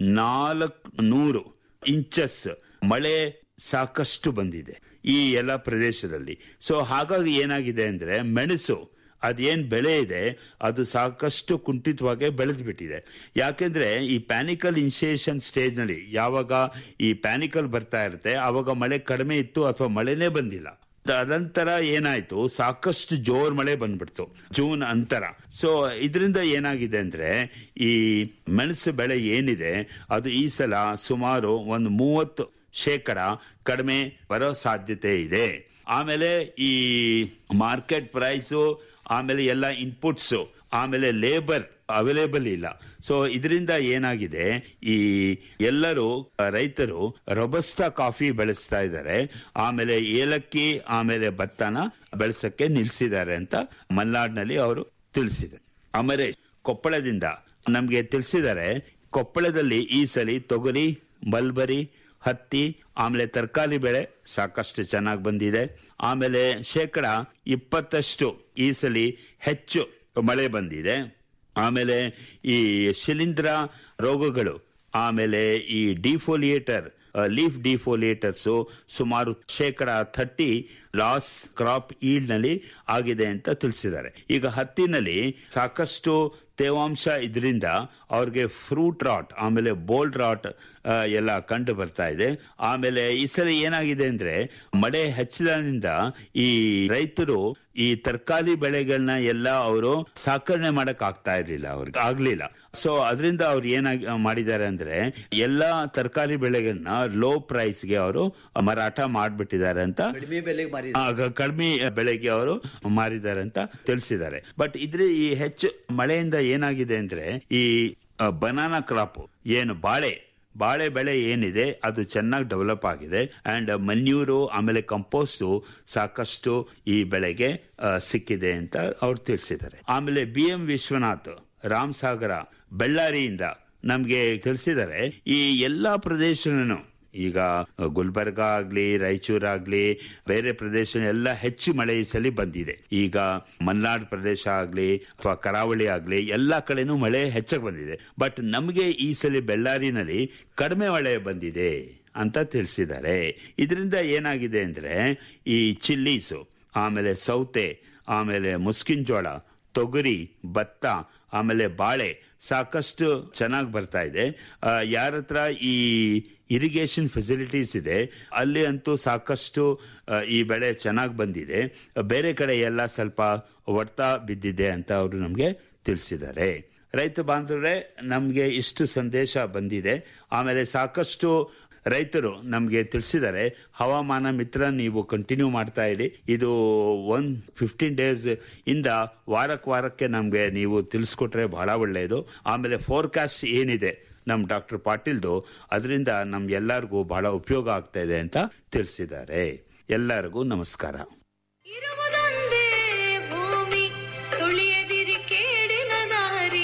ನಾಲ್ಕು ನೂರು ಇಂಚಸ್ ಮಳೆ ಸಾಕಷ್ಟು ಬಂದಿದೆ ಈ ಎಲ್ಲ ಪ್ರದೇಶದಲ್ಲಿ ಸೊ ಹಾಗಾಗಿ ಏನಾಗಿದೆ ಅಂದ್ರೆ ಮೆಣಸು ಅದೇನ್ ಬೆಳೆ ಇದೆ ಅದು ಸಾಕಷ್ಟು ಕುಂಠಿತವಾಗಿ ಬೆಳೆದು ಬಿಟ್ಟಿದೆ ಯಾಕೆಂದ್ರೆ ಈ ಪ್ಯಾನಿಕಲ್ ಇನ್ಸಿಯೇಷನ್ ಸ್ಟೇಜ್ ನಲ್ಲಿ ಯಾವಾಗ ಈ ಪ್ಯಾನಿಕಲ್ ಬರ್ತಾ ಇರುತ್ತೆ ಆವಾಗ ಮಳೆ ಕಡಿಮೆ ಇತ್ತು ಅಥವಾ ಮಳೆನೇ ಬಂದಿಲ್ಲ ಅದಂತರ ಏನಾಯ್ತು ಸಾಕಷ್ಟು ಜೋರ್ ಮಳೆ ಬಂದ್ಬಿಡ್ತು ಜೂನ್ ಅಂತರ ಸೊ ಇದರಿಂದ ಏನಾಗಿದೆ ಅಂದ್ರೆ ಈ ಮೆಣಸು ಬೆಳೆ ಏನಿದೆ ಅದು ಈ ಸಲ ಸುಮಾರು ಒಂದು ಮೂವತ್ತು ಶೇಕಡ ಕಡಿಮೆ ಬರೋ ಸಾಧ್ಯತೆ ಇದೆ ಆಮೇಲೆ ಈ ಮಾರ್ಕೆಟ್ ಪ್ರೈಸು ಆಮೇಲೆ ಎಲ್ಲ ಇನ್ಪುಟ್ಸ್ ಆಮೇಲೆ ಲೇಬರ್ ಅವೈಲೇಬಲ್ ಇಲ್ಲ ಸೊ ಇದರಿಂದ ಏನಾಗಿದೆ ಈ ಎಲ್ಲರೂ ಆ, ರೈತರು ರೊಬಸ್ಟಾ ಕಾಫಿ ಬೆಳೆಸ್ತಾ ಇದ್ದಾರೆ ಆಮೇಲೆ ಏಲಕ್ಕಿ ಆಮೇಲೆ ಭತ್ತನ ಬೆಳೆಸಕ್ಕೆ ನಿಲ್ಸಿದ್ದಾರೆ ಅಂತ ಮಲ್ನಾಡ್ನಲ್ಲಿ ಅವರು ತಿಳಿಸಿದ್ದಾರೆ ಅಮರೇಶ್ ಕೊಪ್ಪಳದಿಂದ ನಮ್ಗೆ ತಿಳಿಸಿದ್ದಾರೆ ಕೊಪ್ಪಳದಲ್ಲಿ ಈ ಸಲಿ ತೊಗರಿ ಮಲ್ಬರಿ ಹತ್ತಿ ಆಮೇಲೆ ತರಕಾರಿ ಬೆಳೆ ಸಾಕಷ್ಟು ಚೆನ್ನಾಗಿ ಬಂದಿದೆ ಆಮೇಲೆ ಶೇಕಡ ಇಪ್ಪತ್ತಷ್ಟು ಈ ಸಲಿ ಹೆಚ್ಚು ಮಳೆ ಬಂದಿದೆ ಆಮೇಲೆ ಈ ಶಿಲೀಂಧ್ರ ರೋಗಗಳು ಆಮೇಲೆ ಈ ಡಿಫೋಲಿಯೇಟರ್ ಲೀಫ್ ಡಿಫೋಲಿಯೇಟರ್ಸ್ ಸುಮಾರು ಶೇಕಡ ಥರ್ಟಿ ಲಾಸ್ ಕ್ರಾಪ್ ಈಲ್ಡ್ ನಲ್ಲಿ ಆಗಿದೆ ಅಂತ ತಿಳಿಸಿದ್ದಾರೆ ಈಗ ಹತ್ತಿನಲ್ಲಿ ಸಾಕಷ್ಟು ತೇವಾಂಶ ಇದರಿಂದ ಅವ್ರಿಗೆ ಫ್ರೂಟ್ ರಾಟ್ ಆಮೇಲೆ ಬೋಲ್ಡ್ ರಾಟ್ ಎಲ್ಲ ಕಂಡು ಬರ್ತಾ ಇದೆ ಆಮೇಲೆ ಈ ಸಲ ಏನಾಗಿದೆ ಅಂದ್ರೆ ಮಳೆ ಹೆಚ್ಚಿದ್ರಿಂದ ಈ ರೈತರು ಈ ತರಕಾರಿ ಬೆಳೆಗಳನ್ನ ಎಲ್ಲ ಅವರು ಸಾಕಣೆ ಮಾಡಕ್ ಆಗ್ತಾ ಇರ್ಲಿಲ್ಲ ಅವ್ರಿಗೆ ಆಗ್ಲಿಲ್ಲ ಸೊ ಅದರಿಂದ ಅವ್ರು ಏನಾಗಿ ಮಾಡಿದ್ದಾರೆ ಅಂದ್ರೆ ಎಲ್ಲಾ ತರಕಾರಿ ಬೆಳೆಗಳನ್ನ ಲೋ ಪ್ರೈಸ್ಗೆ ಅವರು ಮಾರಾಟ ಮಾಡ್ಬಿಟ್ಟಿದ್ದಾರೆ ಅಂತ ಕಡಿಮೆ ಬೆಲೆಗೆ ಮಾರಿ ಆಗ ಕಡಿಮೆ ಬೆಳೆಗೆ ಅವರು ಮಾರಿದ್ದಾರೆ ಅಂತ ತಿಳಿಸಿದ್ದಾರೆ ಬಟ್ ಇದ್ರ ಈ ಹೆಚ್ಚು ಮಳೆಯಿಂದ ಏನಾಗಿದೆ ಅಂದ್ರೆ ಈ ಬನಾನಾ ಕ್ರಾಪ್ ಏನು ಬಾಳೆ ಬಾಳೆ ಬೆಳೆ ಏನಿದೆ ಅದು ಚೆನ್ನಾಗಿ ಡೆವಲಪ್ ಆಗಿದೆ ಅಂಡ್ ಮನ್ಯೂರು ಆಮೇಲೆ ಕಂಪೋಸ್ಟ್ ಸಾಕಷ್ಟು ಈ ಬೆಳೆಗೆ ಆ, ಸಿಕ್ಕಿದೆ ಅಂತ ಅವ್ರು ತಿಳಿಸಿದ್ದಾರೆ ಆಮೇಲೆ ಬಿ ಎಂ ವಿಶ್ವನಾಥ್ ರಾಮ್ ಸಾಗರ ಬೆಳ್ಳಾರಿಯಿಂದ ನಮ್ಗೆ ತಿಳಿಸಿದ್ದಾರೆ ಈ ಎಲ್ಲಾ ಪ್ರದೇಶನೂ ಈಗ ಗುಲ್ಬರ್ಗ ಆಗ್ಲಿ ರಾಯಚೂರ್ ಆಗ್ಲಿ ಬೇರೆ ಪ್ರದೇಶ ಎಲ್ಲ ಹೆಚ್ಚು ಮಳೆ ಈ ಸಲ ಬಂದಿದೆ ಈಗ ಮಲ್ನಾಡ್ ಪ್ರದೇಶ ಆಗ್ಲಿ ಅಥವಾ ಕರಾವಳಿ ಆಗ್ಲಿ ಎಲ್ಲಾ ಕಡೆನೂ ಮಳೆ ಹೆಚ್ಚಾಗಿ ಬಂದಿದೆ ಬಟ್ ನಮಗೆ ಈ ಸಲ ಬೆಳ್ಳಾರಿನಲ್ಲಿ ಕಡಿಮೆ ಮಳೆ ಬಂದಿದೆ ಅಂತ ತಿಳಿಸಿದ್ದಾರೆ ಇದರಿಂದ ಏನಾಗಿದೆ ಅಂದ್ರೆ ಈ ಚಿಲ್ಲೀಸು ಆಮೇಲೆ ಸೌತೆ ಆಮೇಲೆ ಮುಸ್ಕಿನ್ ಜೋಳ ತೊಗರಿ ಭತ್ತ ಆಮೇಲೆ ಬಾಳೆ ಸಾಕಷ್ಟು ಚೆನ್ನಾಗಿ ಬರ್ತಾ ಇದೆ ಯಾರ ಹತ್ರ ಈ ಇರಿಗೇಷನ್ ಫೆಸಿಲಿಟೀಸ್ ಇದೆ ಅಲ್ಲಿ ಅಂತೂ ಸಾಕಷ್ಟು ಆ, ಈ ಬೆಳೆ ಚೆನ್ನಾಗಿ ಬಂದಿದೆ ಬೇರೆ ಕಡೆ ಎಲ್ಲ ಸ್ವಲ್ಪ ಹೊಡ್ತಾ ಬಿದ್ದಿದೆ ಅಂತ ಅವರು ನಮಗೆ ತಿಳಿಸಿದ್ದಾರೆ ರೈತ ಬಾಂಧವರೇ ನಮಗೆ ಇಷ್ಟು ಸಂದೇಶ ಬಂದಿದೆ ಆಮೇಲೆ ಸಾಕಷ್ಟು ರೈತರು ನಮಗೆ ತಿಳಿಸಿದ್ದಾರೆ ಹವಾಮಾನ ಮಿತ್ರ ನೀವು ಕಂಟಿನ್ಯೂ ಮಾಡ್ತಾ ಇರಿ ಇದು ಒನ್ ಫಿಫ್ಟೀನ್ ಡೇಸ್ ಇಂದ ವಾರಕ್ಕೆ ವಾರಕ್ಕೆ ನಮಗೆ ನೀವು ತಿಳಿಸ್ಕೊಟ್ರೆ ಬಹಳ ಒಳ್ಳೆಯದು ಆಮೇಲೆ ಫೋರ್ಕಾಸ್ಟ್ ಏನಿದೆ ನಮ್ ಡಾಕ್ಟರ್ ಪಾಟೀಲ್ದು ಅದರಿಂದ ನಮ್ ಎಲ್ಲರಿಗೂ ಬಹಳ ಉಪಯೋಗ ಆಗ್ತಾ ಇದೆ ಅಂತ ತಿಳಿಸಿದ್ದಾರೆ ಎಲ್ಲರಿಗೂ ನಮಸ್ಕಾರ ಇರುವುದೊಂದೇ ಭೂಮಿ ತುಳಿಯದಿರಿ ಕೇಡಿನ ದಾರಿ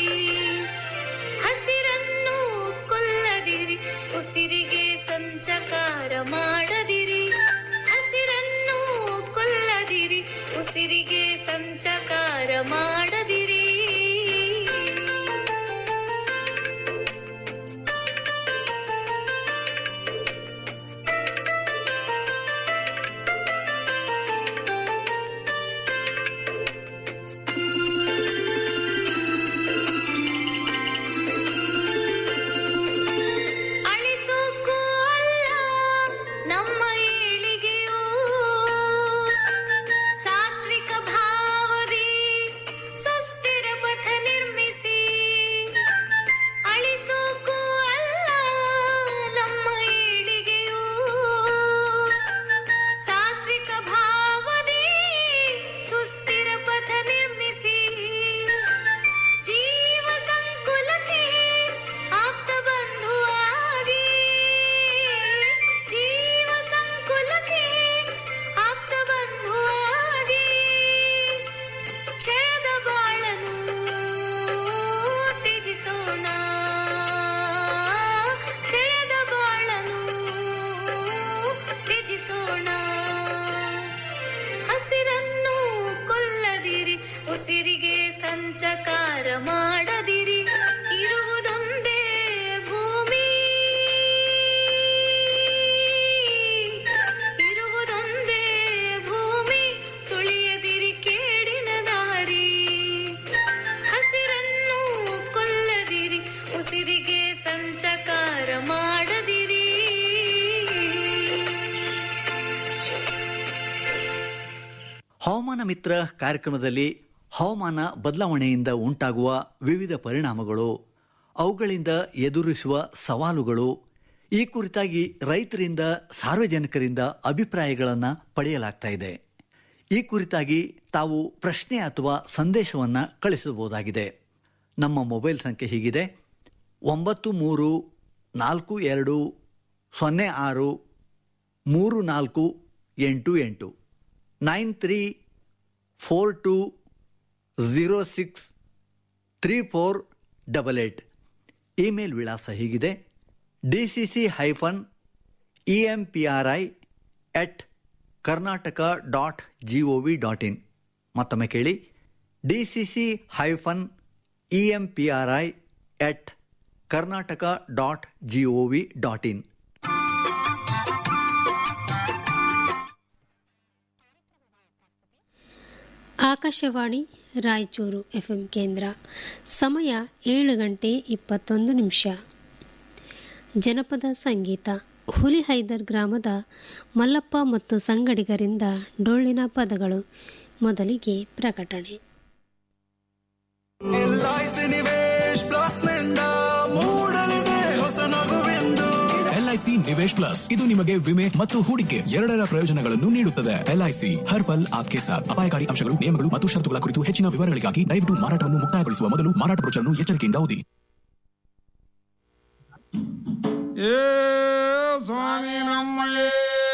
ಹಸಿರನ್ನು ಕೊಲ್ಲದಿರಿ ಉಸಿರಿಗೆ ಸಂಚಕಾರ ಮಾಡದಿರಿ ಹಸಿರನ್ನು ಕೊಲ್ಲದಿರಿ ಉಸಿರಿಗೆ ಸಂಚಕಾರ ಮಾಡದಿರಿ ಸಂಚಕಾರ ಮಾಡದಿರಿ ಹವಾಮಾನ ಮಿತ್ರ ಕಾರ್ಯಕ್ರಮದಲ್ಲಿ ಹವಾಮಾನ ಬದಲಾವಣೆಯಿಂದ ಉಂಟಾಗುವ ವಿವಿಧ ಪರಿಣಾಮಗಳು ಅವುಗಳಿಂದ ಎದುರಿಸುವ ಸವಾಲುಗಳು ಈ ಕುರಿತಾಗಿ ರೈತರಿಂದ ಸಾರ್ವಜನಿಕರಿಂದ ಅಭಿಪ್ರಾಯಗಳನ್ನು ಪಡೆಯಲಾಗ್ತಾ ಇದೆ ಈ ಕುರಿತಾಗಿ ತಾವು ಪ್ರಶ್ನೆ ಅಥವಾ ಸಂದೇಶವನ್ನು ಕಳಿಸಬಹುದಾಗಿದೆ ನಮ್ಮ ಮೊಬೈಲ್ ಸಂಖ್ಯೆ ಹೀಗಿದೆ ಒಂಬತ್ತು ಮೂರು ನಾಲ್ಕು ಎರಡು ಸೊನ್ನೆ ಆರು ಮೂರು ನಾಲ್ಕು ಎಂಟು ಎಂಟು nine three four two zero six three four double eight email ವಿಳಾಸ ಹೀಗಿದೆ D C C hyphen E M P R I at Karnataka dot G O V dot in ಮತ್ತೊಮ್ಮೆ ಕೇಳಿ D C C hyphen E M P R I at Karnataka dot G O V dot in Akashvani Raichur FM ಕೇಂದ್ರ ಸಮಯ ಏಳು ಗಂಟೆ ಇಪ್ಪತ್ತೊಂದು ನಿಮಿಷ ಜನಪದ ಸಂಗೀತ ಹುಲಿಹೈದರ್ ಗ್ರಾಮದ ಮಲ್ಲಪ್ಪ ಮತ್ತು ಸಂಗಡಿಗರಿಂದ ಡೊಳ್ಳಿನ ಪದಗಳು ಮೊದಲಿಗೆ ಪ್ರಕಟಣೆ ಎಲ್ಐಸಿ ನಿವೇಶ್ ಪ್ಲಸ್ ನಿಂದ ಮೂಡಲಿದೆ ಹೊಸ ನಗುವೆಂದು ಎಲ್ಐಸಿ ನಿವೇಶ್ ಪ್ಲಸ್ ಇದು ನಿಮಗೆ ವಿಮೆ ಮತ್ತು ಹೂಡಿಕೆ ಎರಡರ ಪ್ರಯೋಜನಗಳನ್ನು ನೀಡುತ್ತದೆ ಎಲ್ಐಸಿ ಹರ್ ಪಲ್ ಆಪ್ಕೆ ಸಾಥ್ ಅಪಾಯಕಾರಿ ಅಂಶಗಳು ನಿಯಮಗಳು ಮತ್ತು ಷರತ್ತುಗಳ ಕುರಿತು ಹೆಚ್ಚಿನ ವಿವರಗಳಿಗಾಗಿ ದಯವಿಟ್ಟು ಮಾರಾಟವನ್ನು ಮುಕ್ತಾಯಗೊಳಿಸುವ ಮೊದಲು ಮಾರಾಟ ಬ್ರೋಚರ್ನ್ನು ಎಚ್ಚರಿಕೆಯಿಂದ ಓದಿ ಏ ಸ್ವಾಮಿ ನಮ್ಮಯ್ಯೇ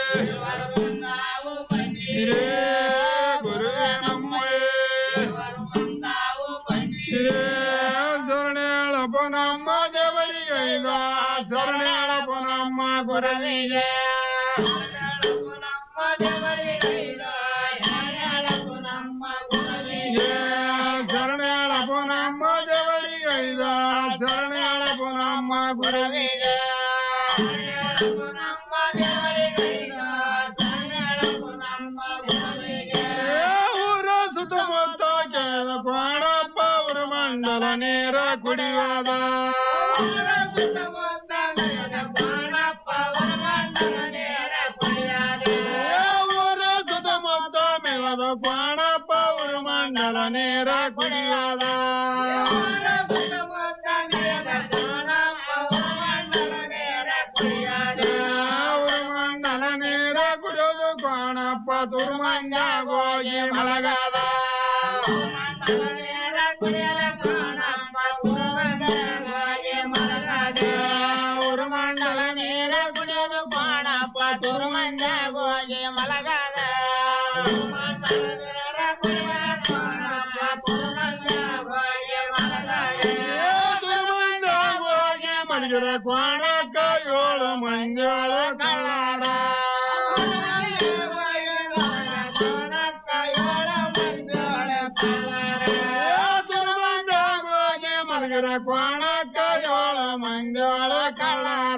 ಹಿರೇ ಗುರುವೇ ನಮ್ಮಯ್ಯೇ ಹಿರೇ ಶರಣೇಳಪ್ಪ ನಮ್ಮ ದೇವರಿಗೈದ ಶರಣೇಳಪ್ಪ ನಮ್ಮ ಗುರವಿಗೆ ಶರಣೇಳಪ್ಪ ನಮ್ಮ ದೇವರಿಗೈದ ಶರಣೇಳಪ್ಪ ನಮ್ಮ ಗುರವಿಗೆ ಊರ ಸುತ್ತಮುತ್ತ ಕೇಳ ಕ್ವಾಣಪ್ಪ ಅವ್ರ ಮಂಡಲ ನೇರ ಕುಡಿಯೋದ ಊರ ಸುತ್ತಮುತ್ತ ಮೇಲದ ಕ್ವಾಣಪ್ಪ ಅವ್ರ ಮಂಡಲ ನೇರ ಕುಡಿಯೋದ ಅವ್ರ ಮಂಡಲ ನೇರ ಕುಡಿಯೋದು ಕ್ವಾಣಪ್ಪ ತುರ್ಮಂಜಾಗ ಹೋಗಿ ಮಲಗಾದ ಅವ್ರ ಮಂಡಲ ನೇರ ಕುಡಿಯೋದು ಕ್ವಾಣಪ್ಪ ತುರ್ಮಂಜಾಗ ಹೋಗಿ ಮಲಗಾದ ಹೋಗಿ ಮಲಗಿರ ಕ್ವಾಣಕ್ಕ ಏಳು ಮಂಜಾಳ ಕಳ್ಳಾರ ಹೋಗಿ ಮಲಗಿರ ಕ್ವಾಣಕ್ಕ ಏಳು ಮಂಜಾಳ ಕಳ್ಳಾರ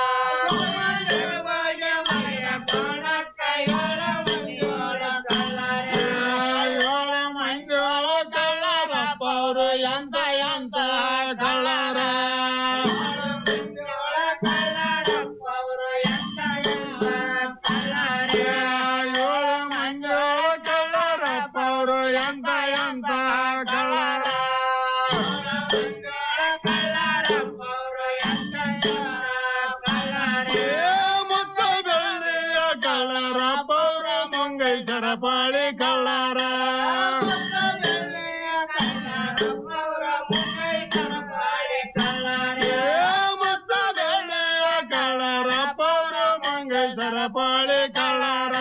ಏಳು ಮಂಜಾಳ ಕಳ್ಳಾರಪ್ಪ ಅವರು ಎಂತ ಎಂತ ಕಳ್ಳಾರ ಏಳು ಮಂಜಾಳ ಕಳ್ಳಾರಪ್ಪ ಅವರು ಎಂತ ಎಂತ ಕಳ್ಳಾರ ಮುತ್ತ ಬೆಳ್ಳಿಯ ಕಳ್ಳಾರಪ್ಪ ಅವರು ಮಂಗೈಸರ ಪಾಳಿ ಕಳ್ಳಾರ ಮುತ್ತ ಬೆಳ್ಳಿಯ ಕಳ್ಳಾರಪ್ಪ ಅವರು ಮಂಗೈಸರ ಪಾಳಿ ಕಳ್ಳಾರ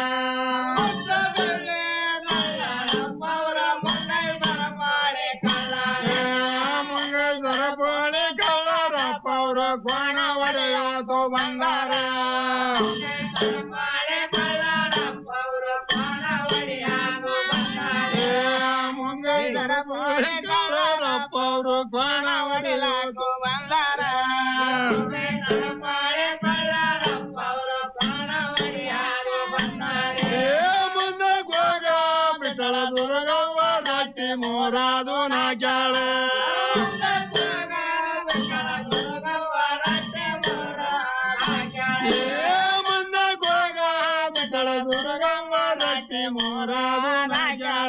ಮಂಗೈಸರ ಪಾಳಿ ಕಳ್ಳಾರಪ್ಪ ಅವರು ಕೋಣ ಒಡೆಯೋದು ಬಂಗಾರ ಮುಂಗೈಸರ ಪಾಳಿ ಕಳ್ಳಾರಪ್ಪ ಅವರು ಕೋಣ ಒಡೆಯೋದು ಬಂಗಾರ ಮುಂದೆ ಹೋಗ ಬಿಟ್ಟಳ ದುರ್ಗವ್ವ ರಟ್ಟಿ ಮೂರಾದು ನಾಗ್ಯಾಳ ರೊಟ್ಟಿ ಮೂರಾದು ನಾಗ್ಯಾಳ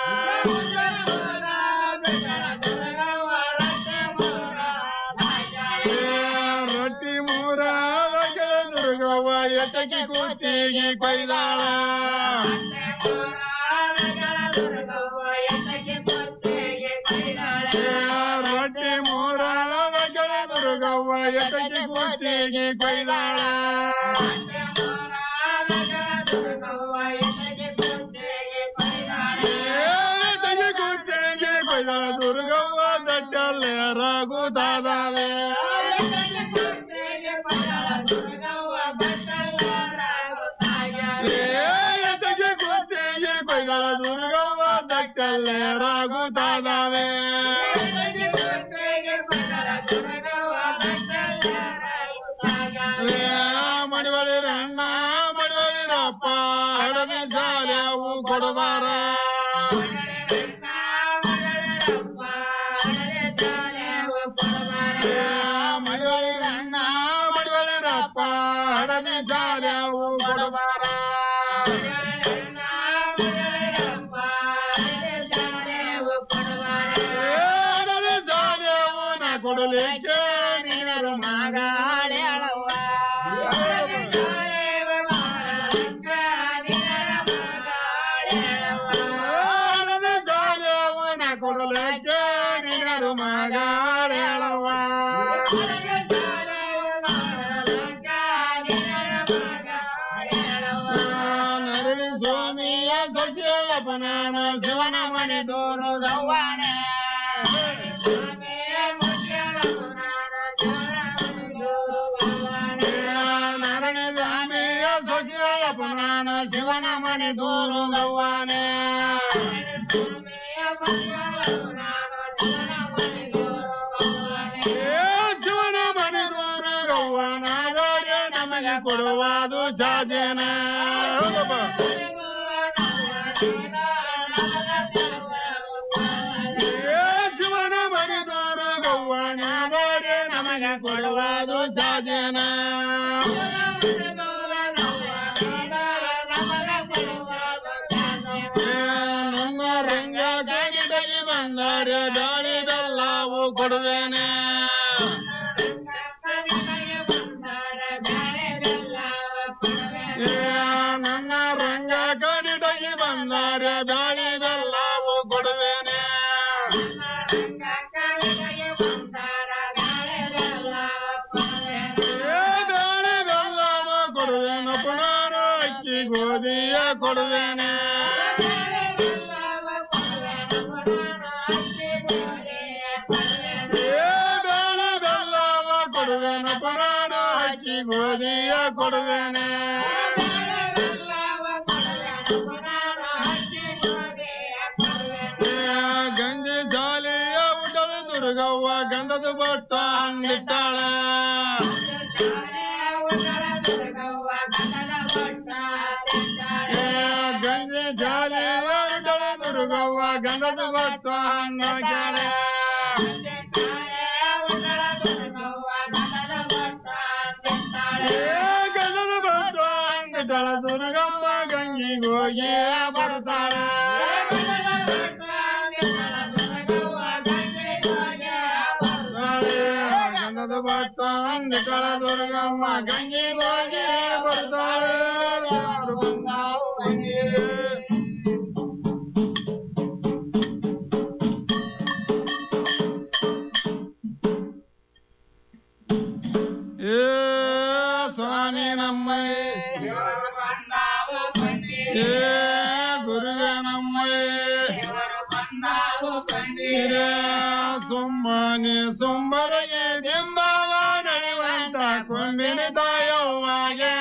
ರೊಟ್ಟಿ ಮೂರಾದ ದುರ್ಗವ್ವ ಎಟಕಿ ಕೂತಿಗೆ ಕೊಯ್ದಾಳ ರೊಟ್ಟಿ ಮೂರಾದ ದುರ್ಗವ್ವ ಎಟಕಿ ಕೂತಿಗೆ ಕೊಯ್ದಾಳ ಎಟಕಿ ಕೂತಿಗೆ ಕೊಯ್ದಾಳ ದುರ್ಗವ್ವ ದಟ್ಟಲ್ಲೇ ರಘುದಾದವೇ ಎಟಕಿ ಕೂತಿಗೆ ಕೊಯ್ದಾಳ ದುರ್ಗವ್ವ ದಟ್ಟಲ್ಲೇ ರಘುದಾದವೇ ಮಡಿವಳಿರಣ್ಣ ಮಡಿವಳಿರಪ್ಪ ಹಡದಿ ಶಾಲೆ ಅವು ಕೊಡಬಾರ ಮಡಿವಳಿರಣ್ಣ ಮಡಿವಳಿರಪ್ಪ ಹಡದಿ ಶಾಲೆ ಅವು ಕೊಡಬಾರ ಹಡದಿ ಶಾಲೆ ಅವು ನಾ ಕೊಡಲಿಕ್ಕೆ ನೀರು ಮಗಾಳೆ ಅಳವ್ವ ಹಡದಿ ಶಾಲೆ ಅವು ನಾ ಕೊಡಲಿಕ್ಕೆ ನೀರು ಮಗಾಳೆ ಅಳವ್ವ ನರಳಿ ಸ್ವಾಮಿಯ ಸೊಸೆಯಪ್ಪನಾನ ಶಿವನ ಮನೆ ದೂರು ಗವ್ವಾನೆ ನರಣಿ ಸ್ವಾಮಿಯ ಸೊಸೆಯಪ್ಪನಾನ ಶಿವನ ಮನೆ ದೂರು ಗವ್ವಾನೆ ಶಿವನ ಮನೆ ದೂರು ಗವ್ವನಾದರೆ ನಮಗೆ ಕೊಡುವುದು ಜಾಜನ ಶಿವನ ಮನೆ ದೂರು ಗವ್ವನಾದರೆ ನಮಗೆ ಕೊಡುವುದು ಜಾಜನ ನನ್ನ ರಂಗ ಗಾಡಿದಲ್ಲಿ ಬಂದರೆ ಗಾಳಿ ಬೆಲ್ಲವು ಕೊಡುವೇನೆ ಏ, ನನ್ನ ರಂಗ ಗಾಡಿದಲ್ಲಿ ಬಂದರೆ ಗಾಳಿ ಬೆಲ್ಲವು ಕೊಡುವೇನೆ ಏ, ಗಾಳಿ ಬೆಲ್ಲವು ಕೊಡುವೇನು ಪುನರು ಅಕ್ಕಿ ಗೋಧಿಯ ಕೊಡುವೇನೆ ಏ, ಬೇಳೆ ಬೆಲ್ಲವ ಕೊಡುವೆನು ಪುರಾಣ ಅಕ್ಕಿ ಗೋಧಿಯ ಕೊಡುವೆನೆ ಏ, ಗಂಜಿ ಜಾಲಿಯ ಉಡಳು ದುರ್ಗವ್ವ ಗಂಧದ ಬಟ್ಟ ಅಂಗಿಟ್ಟಾಳ ಏ, ಗಂಜಿ ಜಾಲಿಯ ಉಡಳು ದುರ್ಗವ್ವ ಗಂಧದ ಬಟ್ಟ ಅಂಗಾಳ ಗದದ ಬಟ್ಟ ಅಂಗಿಟ್ಟಾಳ ದುರ್ಗವ್ವ ಗಂಗಿಗೆ ಹೋಗಿ ಬರ್ತಾಳ ಗಂಧದ ಬಟ್ಟ ಅಂಗಿಟ್ಟಾಳ ದುರ್ಗಮ್ಮ ಗಂಗಿಗೆ ಹೋಗಿ ಬರ್ತಾಳೆ ಯಾರು ಬಂದಾವು ಗಂಗೆ ಏ ಸ್ವಾಮಿ ನಮ್ಮ ಏ ಗುರುವೆ ನಮ್ಮ ಸುಮ್ಮನೆ ಸುಂಬರಿಗೆ ದಿಂಬವ ನಡೆಯುವಂತ ಕೊಂಬಿನ ತಾಯವ್ವಾಗೆ